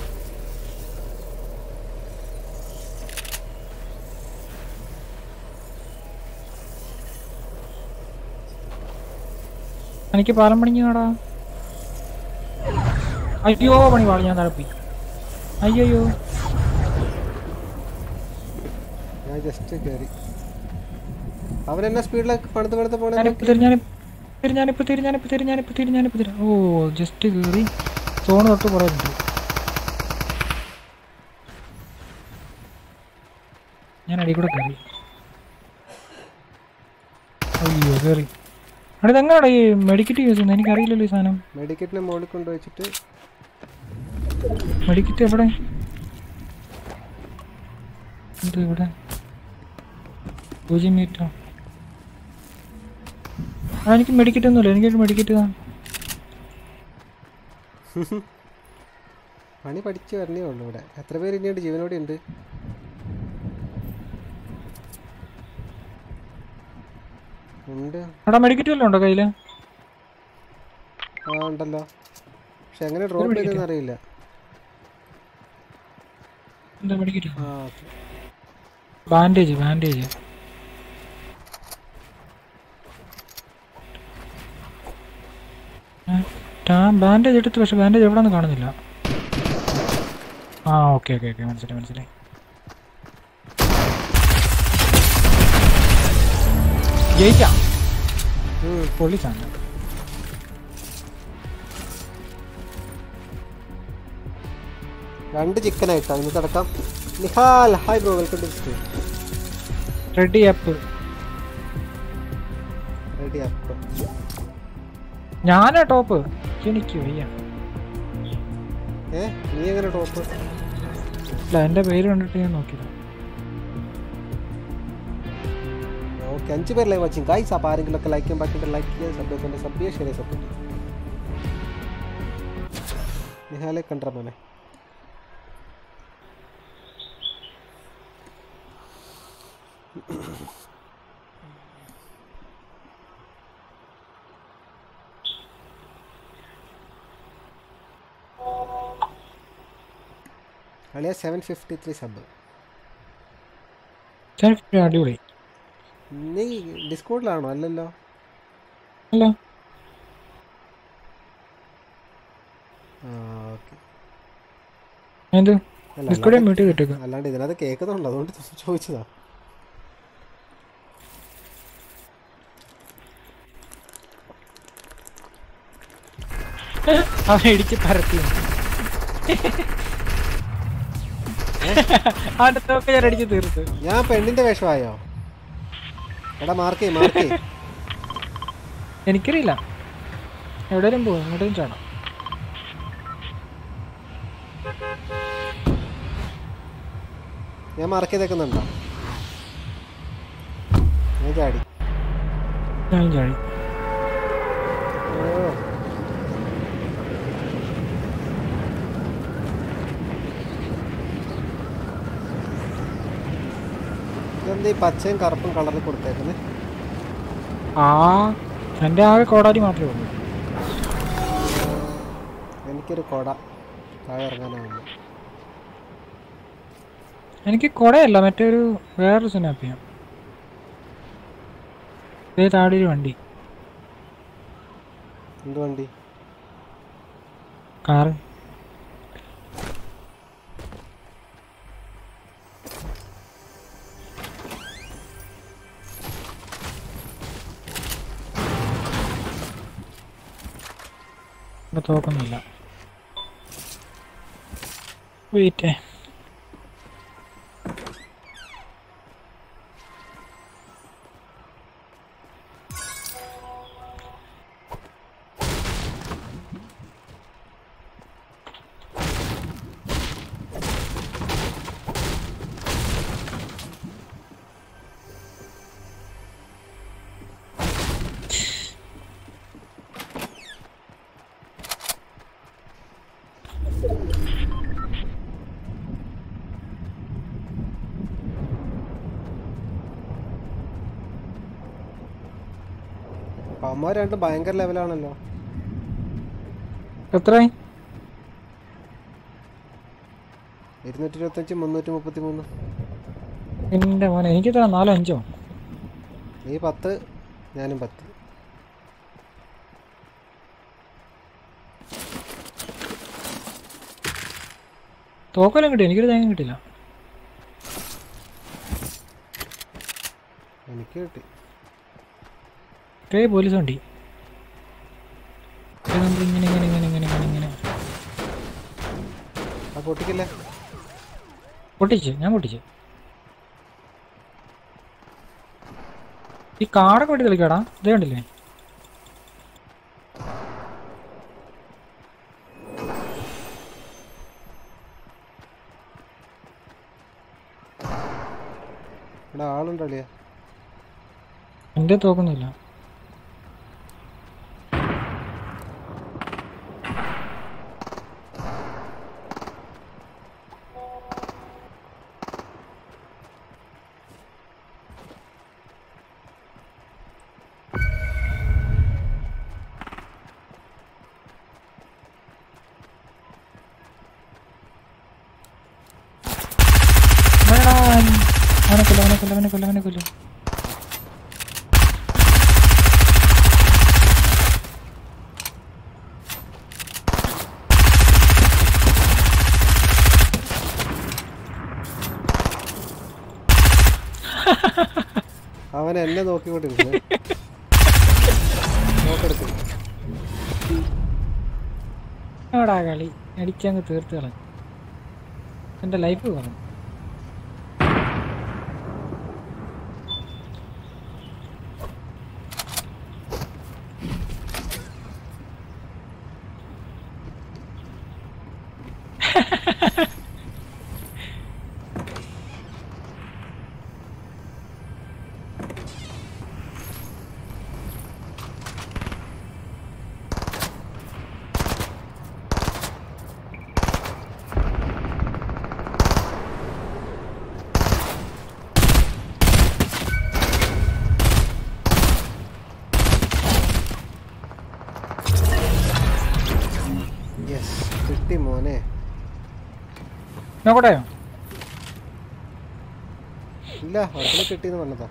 എനിക്ക് പാലം പണിഞ്ഞാടാ അയ്യോ പണി പാളി ഞാൻ തഴപ്പി അയ്യോ ഞാൻ ജസ്റ്റ് കയറി അവരെന്നെ സ്പീഡിലേക്ക് പണിത് പണിത് പോണേ ഞാനിപ്പോ തരും ഞാനിപ്പോ തരും ഞാനിപ്പോ തരും ഞാനിപ്പോ തരും ഞാനിപ്പോ തരും ഞാനിപ്പോ തരും ഓ ജസ്റ്റ് കയറി സോണ് തൊട്ട് പറയുന്നുണ്ട് ഞാൻ അടി കൂടെ കയറി അയ്യോ കയറി അവിടെ ഇതെങ്ങനെയാടാ ഈ മെഡിക്കറ്റ് യൂസ് ചെയ്യുന്നത് എനിക്കറിയില്ലല്ലോ ഈ സാധനം മെഡിക്കറ്റിനെ മുകളിൽ കൊണ്ടുവച്ചിട്ട് മെഡിക്കറ്റ് എവിടെ ഇത് ഇവിടെ പൂജ്യം മീറ്റർ ആ എനിക്ക് മെഡിക്കറ്റ് ഒന്നുമില്ല എനിക്കൊരു മെഡിക്കറ്റ് താ പണി പഠിച്ചു വരണേ ഉള്ളൂ ഇവിടെ എത്ര പേര് ഇനിയുണ്ട് ജീവനോടെ ഉണ്ട് ഉണ്ട് എടാ മെഡിക്കറ്റ് വല്ലതും ഉണ്ടോ കയ്യിൽ ആ ഉണ്ടല്ലോ പക്ഷെ എങ്ങനെ ഡ്രോപ്പ് ചെയ്തെന്ന് അറിയില്ല എന്താ മെഡിക്കറ്റ് ആ ഓക്കെ ബാൻഡേജ് ബാൻഡേജ് ബാൻഡേജ് എടുത്ത് പക്ഷെ ബാൻഡേജ് എവിടെ നിന്ന് കാണുന്നില്ല ആ ഓക്കെ ഓക്കെ ഓക്കെ മനസ്സിലായി മനസ്സിലായി ജയിക്കാം പൊള്ളിച്ചാണ് രണ്ട് ചിക്കൻ ആയിട്ടാ ഇന്ന് തുടക്കം Nihal hi bro welcome to stream ready up ready up ഞാനാ ടോപ്പ് എനിക്ക് വയ്യ ഏ നീ എങ്ങനെ ടോപ്പ് ഇല്ല എൻ്റെ പേര് കണ്ടിട്ട് ഞാൻ നോക്കില്ല ഓക്കെ അഞ്ച് പേര് ലൈവ് വാച്ചിങ് ഗൈസ് അപ്പോൾ ആരെങ്കിലും ഒക്കെ ലൈക്ക് ചെയ്യാൻ ബാക്കിയിട്ട് ലൈക്ക് ചെയ്യുക സബ് ചെയ്തതിൻ്റെ സബ് ചെയ്യുക ഷെയർ സപ്പോർട്ട് ചെയ്യുക നിഹാലെ കണ്ട മോനെ അളിയ സെവൻ ഫിഫ്റ്റി ത്രീ സബ് ചെറുപ്പം അടിപൊളി നീ ഡിസ്കൗണ്ടിലാണോ അല്ലല്ലോ അല്ല ആ ഓക്കെ എന്ത് അല്ല ഡിസ്കോഡിൽ അല്ലാണ്ട് മ്യൂട്ട് കിട്ടുക അല്ലാണ്ട് ഇതിനകത്ത് കേൾക്കുന്നുണ്ട് അതുകൊണ്ട് ചോദിച്ചതാ അവൻ ഇടിച്ച് പരത്തി അവന്റെ തോക്ക് ഞാൻ അടിച്ച് തീർത്തു ഞാൻ പെണ്ണിന്റെ വേഷമായോ എടാ മാർക്ക് ചെയ്യ് മാർക്ക് ചെയ്യ് എനിക്കറിയില്ല എവിടെയും പോകും എങ്ങോട്ടും ചാടാം ഞാൻ മാർക്ക് ചെയ്തേക്കുന്നുണ്ടോ ഞാൻ ചാടി ഞാൻ ചാടി ഓ ഇതെന്താ ഈ പച്ചയും കറുപ്പും കളറിൽ കൊടുത്തേക്കുന്നത് ആ എൻ്റെ ആകെ കോടാലി മാത്രമേ ഉള്ളൂ എനിക്കൊരു കൊട താഴെ ഇറങ്ങാനാണ് എനിക്ക് കുടയല്ല മറ്റേ ഒരു വേറൊരു സ്നാപ്പ് ചെയ്യാം ഇതേ താടി ഒരു വണ്ടി എന്ത് വണ്ടി കാറ് ഇവിടെ തോക്കൊന്നുമില്ല വെയിറ്റ് അപ്പൊ അമ്മ രണ്ടും ഭയങ്കര ലെവലാണല്ലോ എത്രയായി ഇരുന്നൂറ്റി ഇരുപത്തഞ്ച് മുന്നൂറ്റി മുപ്പത്തി മൂന്ന് എൻ്റെ മോനെ എനിക്ക് തരാം നാലോ അഞ്ചോ നീ പത്ത് ഞാനും പത്ത് തോക്കെല്ലാം കിട്ടി എനിക്കൊരു തേങ്ങ കിട്ടില്ല എനിക്ക് കിട്ടി ഇത്രേ പോലീസ് വണ്ടി ഇത് നമ്മൾ ഇങ്ങനെ ഇങ്ങനെ ഇങ്ങനെ ഇങ്ങനെ ഇങ്ങനെ ഇങ്ങനെ ആ പൊട്ടിക്കില്ലേ പൊട്ടിച്ച് ഞാൻ പൊട്ടിച്ച് ഈ കാടൊക്കെ വെട്ടി കളിക്കാടാ ഇതേ കണ്ടില്ലേ ഇവിടെ ആളുണ്ടോ അളിയ എൻ്റെ തോക്കൊന്നുമില്ല അവനെ കൊല്ല അവനെ കൊല്ല അവനെ കൊല്ല അവനെ കൊല്ല അവൻ എന്നെ നോക്കിക്കൊണ്ടിരിക്കുന്നത് നോക്കെടുത്ത് എവിടാ കളി അടിക്കങ്ങ് തീർത്ത് കളഞ്ഞു എൻ്റെ ലൈഫ് കളഞ്ഞു യെസ് കിട്ടി മോനെ നോക്കട്ടെയോ ഇല്ല അടുക്കള കിട്ടിയെന്ന് പറഞ്ഞതാ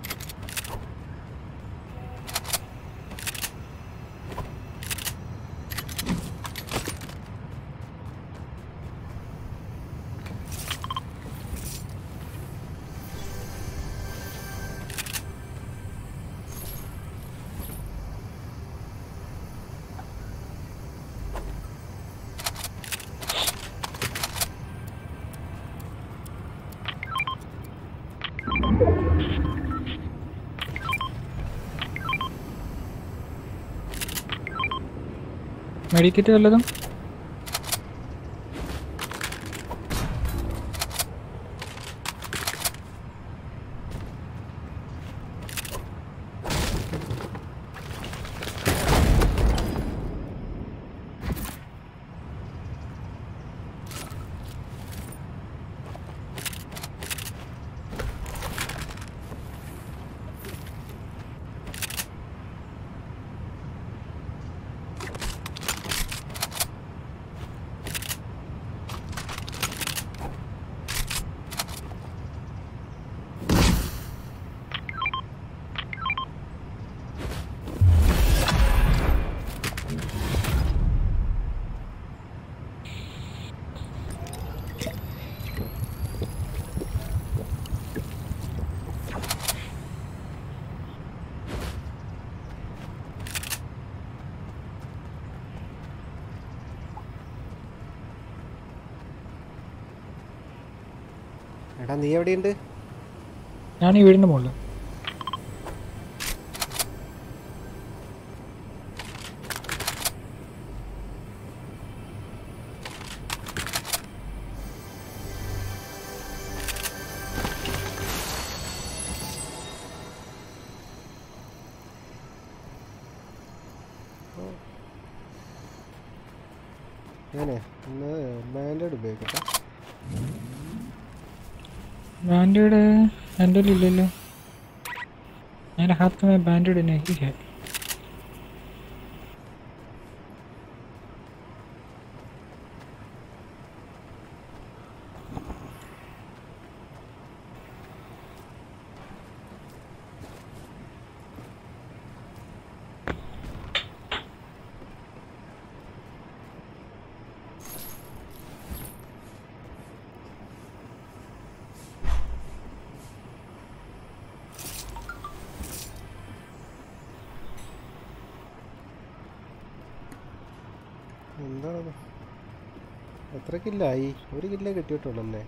മെഡിക്കറ്റ് വല്ലതും എടാ നീ എവിടെയുണ്ട് ഞാൻ ഈ വീടിൻ്റെ മുകളിൽ ഞാനേ ഇന്ന് ബാൻഡേഡ് ഉപയോഗിക്കട്ടെ ബാൻഡേഡ് എൻ്റെ ഇല്ലല്ലോ मेरे हाथ में बैंडेड नहीं है എന്താണത് എത്ര കില്ലായി ഒരു കില്ലേ കിട്ടിയിട്ടുള്ളല്ലേ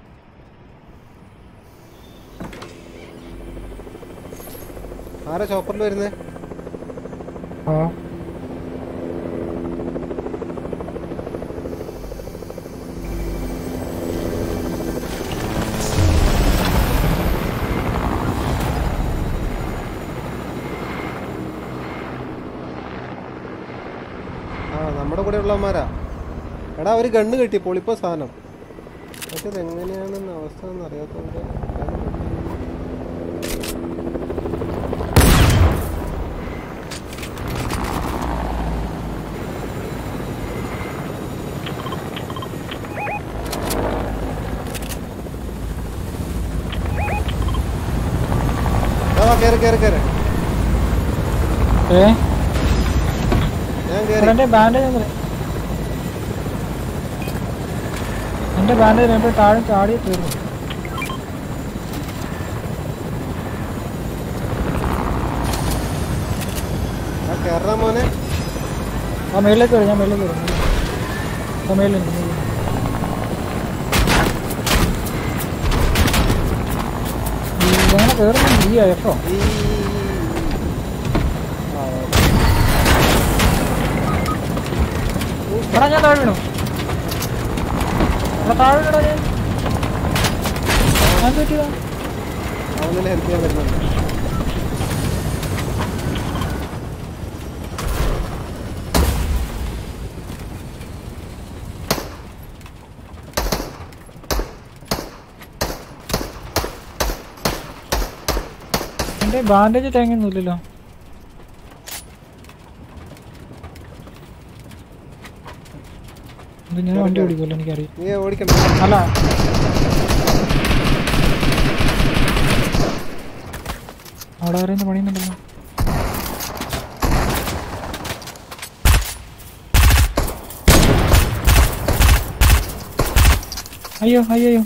ആരാ ചോപ്പറിൽ വരുന്നത് हाँ ആ നമ്മുടെ കൂടെ ഉള്ളവന്മാരാ എടാ ഒരു ഗണ്ണ് കിട്ടി പൊളിപ്പോ സാധനം പക്ഷെ ഇത് എങ്ങനെയാണെന്ന് അവസ്ഥ ഒന്നും അറിയാത്തതുകൊണ്ട് കയറി കയറി കയറി ഏ ഞാൻ എടാ, കയറി എന്റെ ബാൻഡേജ് ഒന്ന് എന്റെ ബാൻഡേജ് രണ്ട് താഴെ ചാടി തീർന്നു ആ കയറാ മോനെ ആ മേളിലേക്ക് വരും ഞാൻ മേളിലേക്ക് വരും ആ മേളിലുണ്ട് മേളിലുണ്ട്. ഈ ഇതെങ്ങനെ കയറുന്നുണ്ട് ഈ എഫോ ഈ എടാ ഞാൻ താഴെ വീണു എടാ താഴെ വീണടാ ഞാൻ ഞാൻ പറ്റിയതാ അവനെ ഹെൽപ്പ് ചെയ്യാൻ വരുന്നുണ്ട് എന്റെ ബാൻഡേജ് തേങ്ങയൊന്നുമില്ലല്ലോ ഇത് ഞാൻ വണ്ടി ഓടിക്കുമല്ലോ എനിക്കറിയാം നീ ഓടിക്കണ്ട അല്ല അവിടെ ആരെയും പണിയുന്നുണ്ടല്ലോ അയ്യോ അയ്യോ അയ്യോ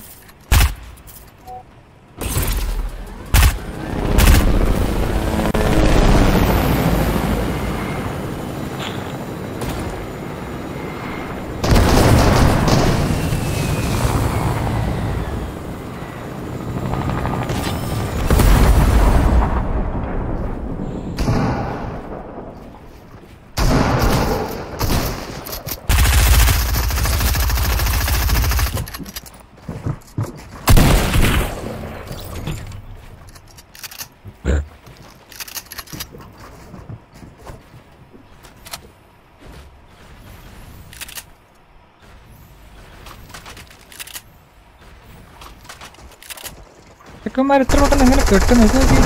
ചെക്കന്മാർ ഇത്ര പെട്ടെന്ന് എങ്ങനെ കെട്ടുന്നു ഇത് നോക്കി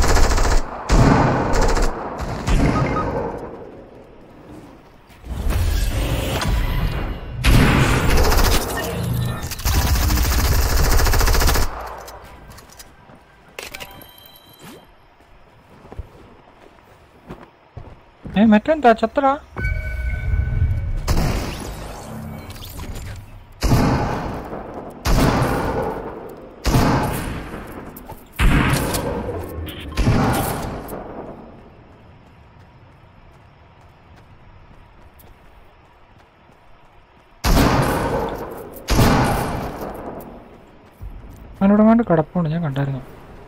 ഏ മറ്റെന്താ ചത്തടാ അവനോട് കണ്ട് കിടപ്പുണ്ട് ഞാൻ കണ്ടായിരുന്നു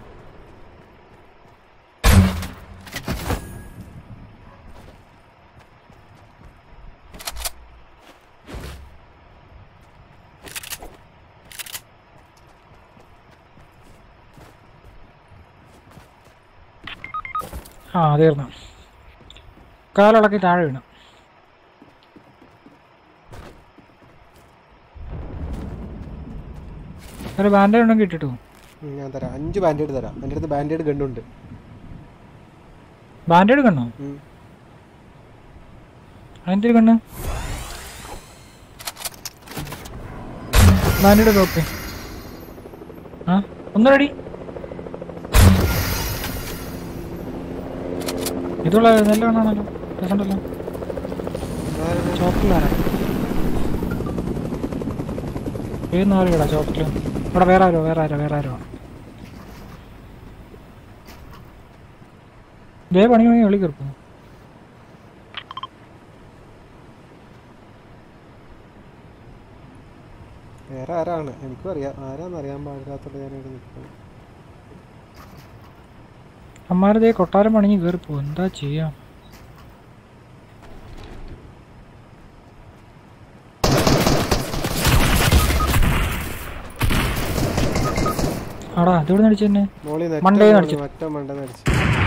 ആ തീർന്നു കാലിളക്കി താഴെ വീണു ഒരു ബാൻഡേജ് ഉണ്ടെങ്കിൽ ഇട്ടിട്ടു ഉം, ഞാൻ തരാം അഞ്ച് ബാൻഡേഡ് തരാം എൻ്റെ അടുത്ത് ബാൻഡേഡ് ഗണ്ണുണ്ട് ബാൻഡേഡ് കണ്ണോ ഉം. അതിൻ്റെ കണ്ണ് ബാൻഡേഡ് കോപ്പി ആ ഒന്നടി ഇതുള്ള നല്ല കണ്ണാണല്ലോ രസമുണ്ടല്ലോ ആരാണ്? ചോപ്പിലാരാ ഏത് നാലുകടാ ചോപ്പില് ഇവിടെ വേറെ ആരോ വേറെ ആരോ വേറെ ആരോ ദേ പണി പണി വെളി കയറിപ്പോ വേറെ ആരാണ് എനിക്കും അറിയാം ആരാന്ന് അറിയാൻ പാടില്ലാത്തോണ്ട് ഞാൻ ഇവിടെ നിൽക്കുന്നു അമ്മാരതേ കൊട്ടാരം പണിഞ്ഞ് കയറിപ്പോ എന്താ ചെയ്യാ ആടാ ഇതിവിടെ നടിച്ചു തന്നെ മോളിൽ മണ്ടേന്ന് അടിച്ചു. മറ്റോ മണ്ടെന്ന് അടിച്ചു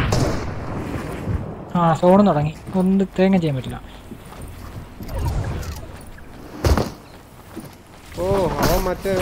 ആ സോണും തുടങ്ങി ഒന്നും തേങ്ങ ചെയ്യാൻ പറ്റില്ല ഓ അവൻ മറ്റേ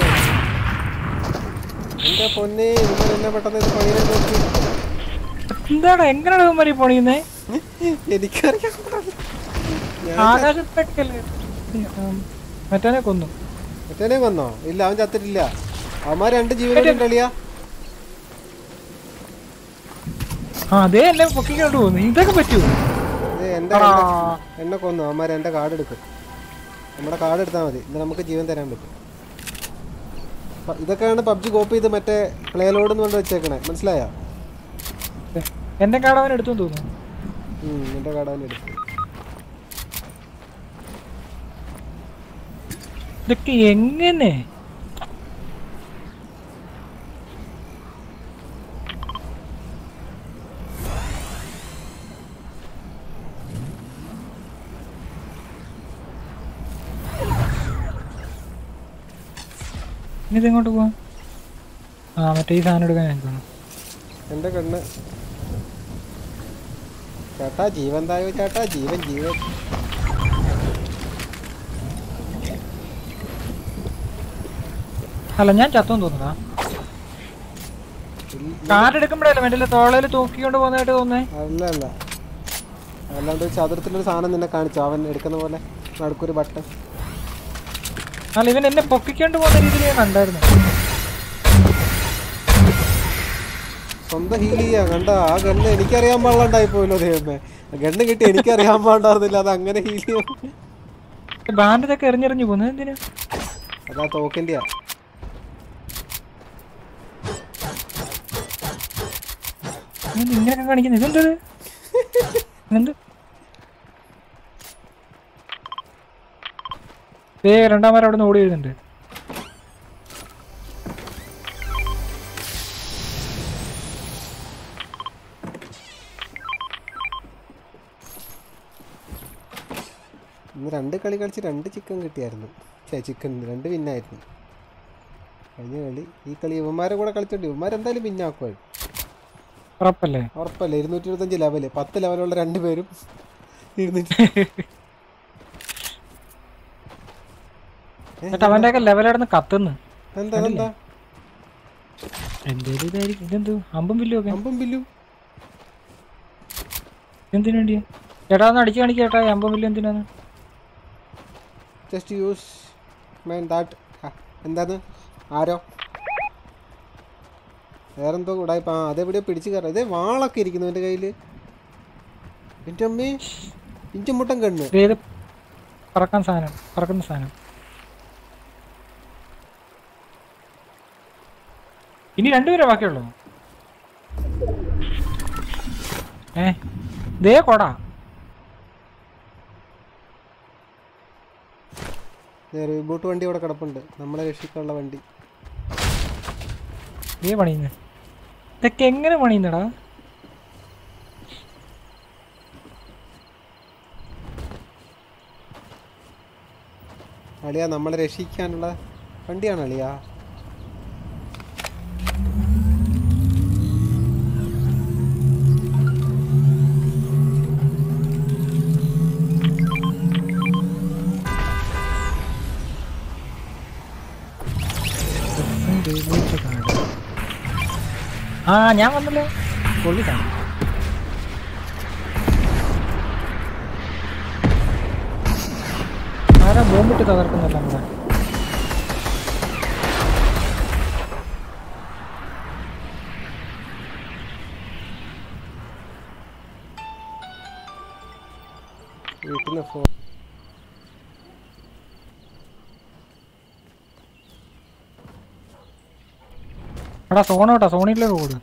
എന്റെ പൊന്നെ നിങ്ങൾ എന്നെ പെട്ടെന്ന് ഇത് പണിയെ നോക്കി എന്താടാ എങ്ങനെയാണ് ഇവന്മാര് ഈ പണിയുന്നേ എനിക്കറിയാം ഞാൻ ആകാശത്തൊക്കെ മറ്റേ കൊന്നു മറ്റേനെ വന്നോ ഇല്ല അവൻ ചത്തിട്ടില്ല അവന്മാർ രണ്ട് ജീവനുണ്ട് കളിയാ ആ അതേ എന്നെ പൊക്കിക്കൊണ്ട് പോകുന്നു ഇതൊക്കെ പറ്റുമോ ഇത് എൻ്റെ ആ. എന്നെ- എന്നെ കൊന്നു അവന്മാർ എൻ്റെ കാർഡ് എടുക്കും നമ്മുടെ കാർഡ് എടുത്താൽ മതി ഇത് നമുക്ക് ജീവൻ തരാൻ പറ്റും പ- ഇതൊക്കെയാണ് പബ്ജി കോപ്പി ചെയ്ത് മറ്റേ പ്ലേ ലോഡ് എന്ന് കൊണ്ട് വെച്ചേക്കണേ മനസ്സിലായോ എന്റെ കാടവൻ എടുത്തു തോന്നുന്നു ഉം, എൻ്റെ കാർഡ് അവൻ എടുത്തു ഇതൊക്കെ എങ്ങനെ ഇനി ഇതെങ്ങോട്ട് പോവാം ആ മറ്റേ ഈ സാധനം എടുക്കാൻ നിൽക്കണം എൻ്റെ കണ്ണ് ചേട്ടാ ജീവൻ തായോ ചേട്ടാ ജീവൻ ജീവൻ അല്ല ഞാൻ ചത്തോന്ന് തോന്നുന്നതാ കാർഡ് എടുക്കുമ്പോഴല്ലേ മറ്റേ തോളയിൽ തൂക്കിക്കൊണ്ട് പോകുന്നതായിട്ട് തോന്നേ അല്ല അല്ല അല്ലാണ്ട് ഒരു ചതുരത്തിലൊരു സാധനം നിന്നെ കാണിച്ചു അവൻ എടുക്കുന്ന പോലെ നടുക്കൊരു ബട്ടൺ അല്ല ഇവൻ എന്നെ പൊക്കിക്കൊണ്ട് പോകുന്ന രീതിയിൽ ഞാൻ കണ്ടായിരുന്നു സ്വന്തം ഹീൽ ചെയ്യാ കണ്ട ആ ഗണ്ണ് എനിക്കറിയാൻ പാടില്ലാണ്ടായി പോയല്ലോ ദൈവമേ ഗണ്ണ് കിട്ടി എനിക്കറിയാൻ പാടില്ലായിരുന്നില്ല അത് അങ്ങനെ ഹീൽ ചെയ്യും ബാൻഡൊക്കെ എറിഞ്ഞെറിഞ്ഞു പോകുന്നത് എന്തിനാ അതാ തോക്കിൻ്റെയാ ഇതെന്ത് ഇങ്ങനെയൊക്കെ കാണിക്കുന്നത് ഇതെന്തത് എന്ത് ഏ രണ്ടാമത് അവിടെ നിന്ന് ഓടി വരുന്നുണ്ട് ഇന്ന് രണ്ട് കളി കളിച്ച് രണ്ട് ചിക്കൻ കിട്ടിയായിരുന്നു ചേ ചിക്കൻ രണ്ട് വിന്നായിരുന്നു കഴിഞ്ഞ കളി ഈ കളി ഇവന്മാരെ കൂടെ കളിച്ചോണ്ട് ഇവന്മാരെന്തായാലും വിന്നാക്കുമായിരുന്നു ഉറപ്പല്ലേ ഉറപ്പല്ലേ ഇരുന്നൂറ്റി ഇരുപത്തഞ്ച് ലെവല് പത്ത് ലെവലുള്ള രണ്ട് പേരും ഇരുന്നൂറ്റി എന്നിട്ട് അവന്റെ ഒക്കെ ലെവലടന്ന് കത്തുന്നു എന്താ എന്താ എന്തേലും ഇതായിരിക്കും ഇതെന്ത് അമ്പും വില്ലും ഒക്കെ അമ്പും ബില്ലും എന്തിനു വേണ്ടിയാ ചേട്ടാ ഒന്ന് അടിച്ചു കാണിക്ക് ചേട്ടാ ഈ അമ്പും വില്ലും എന്തിനാന്ന് ജസ്റ്റ് യൂസ് മൈൻ ദാറ്റ് എന്താന്ന് ആരോ വേറെന്തോ കൂടെ ആ അതെവിടെയോ പിടിച്ച് കയറാം ഇതേ വാളൊക്കെ ഇരിക്കുന്നു എൻ്റെ കയ്യിൽ എൻ്റെ അമ്മേ ഇഞ്ചും മുട്ടം കണ്ണ് ഇത് ഏത് പറക്കാൻ സാധനം പറക്കുന്ന സാധനം ഇനി രണ്ടുപേരെ ബാക്കിയുള്ളൂ ഏ ദേ കൊടാ ബൂട്ട് വണ്ടി ഇവിടെ കിടപ്പുണ്ട് നമ്മളെ രക്ഷിക്കാനുള്ള വണ്ടി ദേ പണിയുന്നു ഇതൊക്കെ എങ്ങനെ പണിയുന്നടാ അളിയ നമ്മളെ രക്ഷിക്കാനുള്ള വണ്ടിയാണ് അളിയ ആ ഞാൻ വന്നല്ലോ കൊള്ളിട്ടാണ് ആരാ ബോംബിട്ട് തകർക്കുന്നല്ല നമ്മളെ വീട്ടിൽ നിന്ന് ഫോ എടാ സോണോട്ടാ സോണിലേക്ക് ഓട്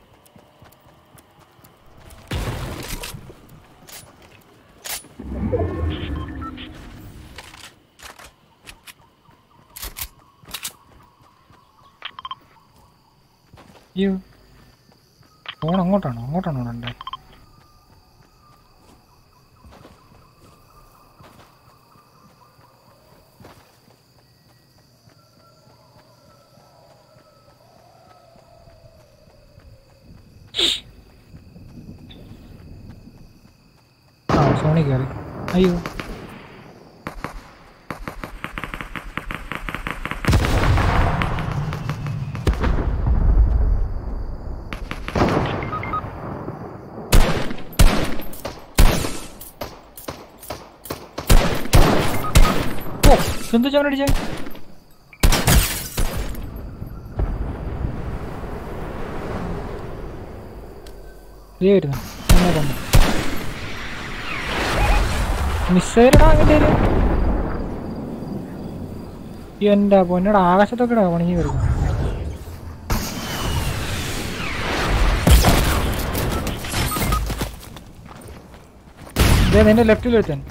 അയ്യോ ഫോൺ അങ്ങോട്ടാണോ അങ്ങോട്ടാണോ ഓടണ്ടേ ആ സോണി കയറി അയ്യോ ഓ എന്ത് ചവനടിച്ചേ ഇതേ വരുന്നു എന്നെ കൊന്നു മിസ്സൈലടാ അതിൻ്റെ എൻ്റെ പൊന്നയുടെ ആകാശത്തൊക്കെ പണിഞ്ഞു വരുന്നു ഇതേ നിന്റെ ലെഫ്റ്റിൽ ഒരുത്തൻ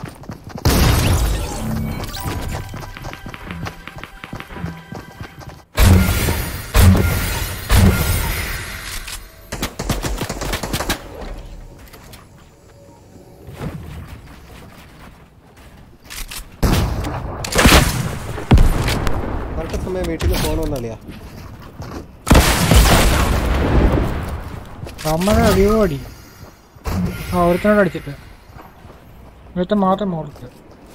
കറക്റ്റ് സമയം വീട്ടിൽ നിന്ന് പോകണമെന്നറിയാ അമ്മയുടെ അടിയോ അടി ആ ഒരുത്തനോട് അടിച്ചിട്ട് ഒരുത്തൻ മാത്രം മോൾക്ക്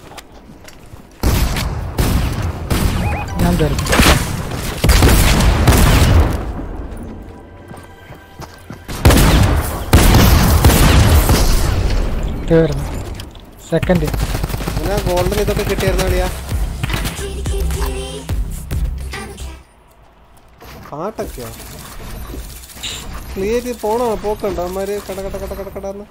ഞാൻ തരും തീർന്നു സെക്കൻഡ് അങ്ങനെ ഗോൾഡൻ ഇതൊക്കെ കിട്ടിയായിരുന്നു അളിയാ പാട്ടൊക്കെയോ ക്ലിയർ ചെയ്ത് പോണോ പോക്കണ്ടോ അവന്മാര് കട കട കട കട കടന്ന്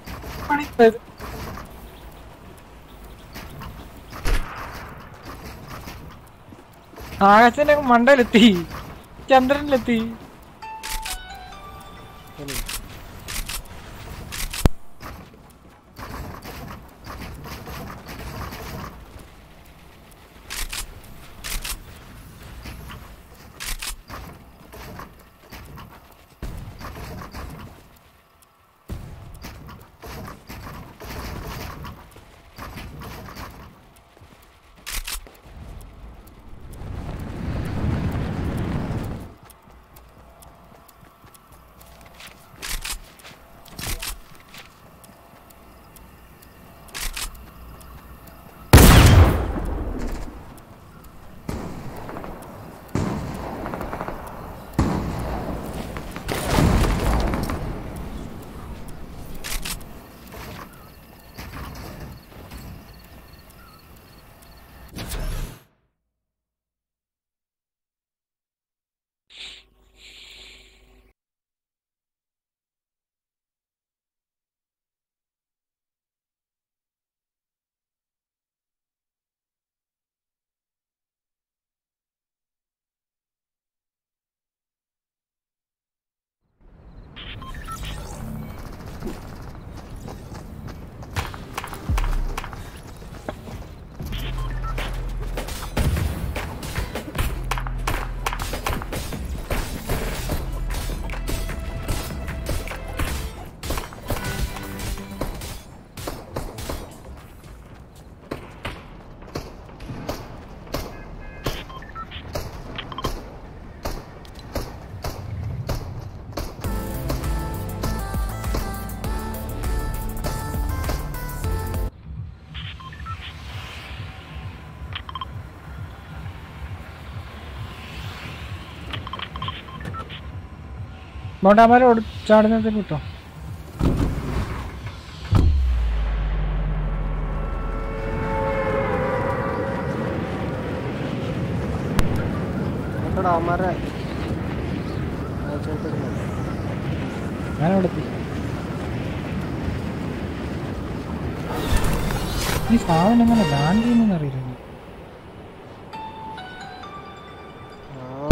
ആകാശത്തിന്റെ മണ്ടയിലെത്തി ചന്ദ്രനിലെത്തി മോണ്ടാമാരെ ചാടുന്നതിന് കിട്ടോ കേട്ടോടാ അവന്മാരെ ആ, ചോദിച്ചിരുന്നു. ഞാനവിടെ എത്തി ഈ സാധനം എങ്ങനെ ലാൻഡ് ചെയ്യുന്നെന്ന് അറിയില്ല ആ,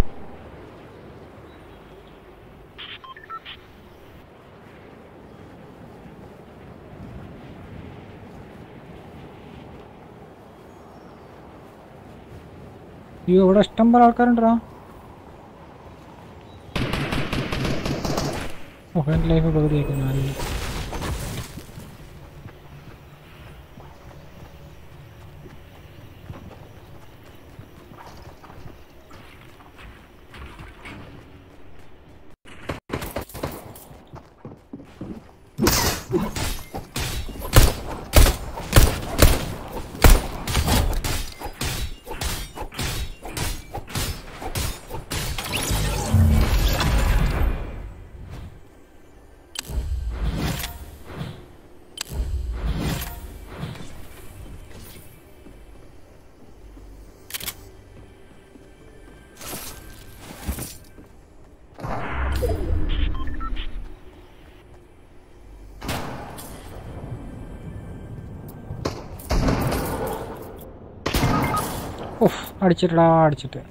അയ്യോ ഇവിടെ ഇഷ്ടം പോലെ ആൾക്കാരുണ്ടോ ഓ എൻ്റെ ലൈഫ് പകുതിയാക്കുന്നു ആരും ഓഹ് അടിച്ചിട്ടടാ അടിച്ചിട്ട്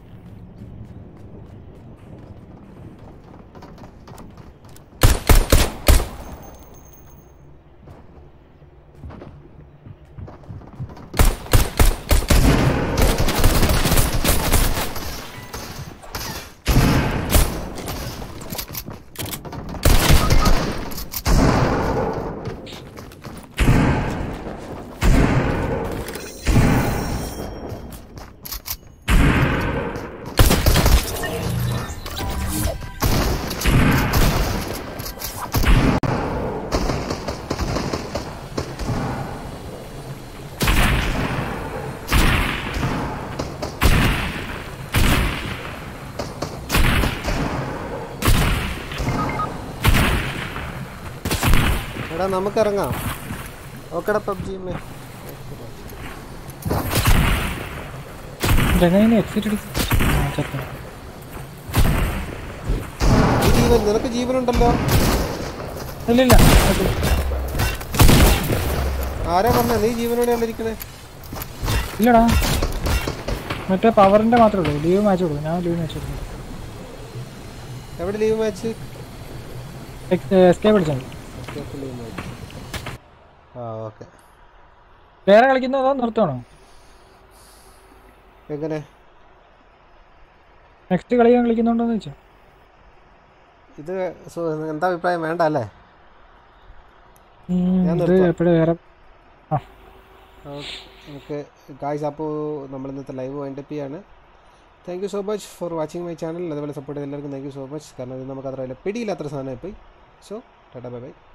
എടാ നമുക്ക് ഇറങ്ങാം ഓക്കെടാ പബ്ജി ജഗതിന് എക്സിറ്റ് അടിച്ചു ജീവൻ നിനക്ക് ജീവനുണ്ടല്ലോ ഇല്ലില്ല അത് ആരാ പറഞ്ഞ നീ ജീവനോടെയാണ് ഇരിക്കണേ ഇല്ലടാ മറ്റേ പവറിന്റെ മാത്രമേ ഉള്ളൂ ലീവ് മാച്ച് കൊടുക്കും ഞാൻ ലീവ് മാച്ച് കൊടുക്കും എവിടെ ലീവ് മാച്ച് എസ്കേ പിടിച്ചാൽ മതി ലീവ് മാച്ച് ആ ഓക്കെ വേറെ കളിക്കുന്നതോ നിർത്തണോ എങ്ങനെ നെക്സ്റ്റ് കളി ഞാൻ കളിക്കുന്നുണ്ടോന്ന് വെച്ചാ ഇത് സു- എന്താ അഭിപ്രായം വേണ്ട അല്ലേ ഞാൻ ഇത് നിർത്തുവാ. എപ്പോഴും വേറെ ആ ഓക്കെ ഗായ്സ് അപ്പോൾ നമ്മൾ ഇന്നത്തെ ലൈവ് വൈൻഡപ്പ് ചെയ്യാണ് thank you so much for watching my channel അതുപോലെ സപ്പോർട്ട് ചെയ്ത എല്ലാവർക്കും താങ്ക് യു സോ മച്ച് കാരണം ഇത് നമുക്ക് അത്ര പിടിയില്ലാത്തൊരു സാധനമായി പോയി സോ ടാറ്റാ ബൈ ബൈ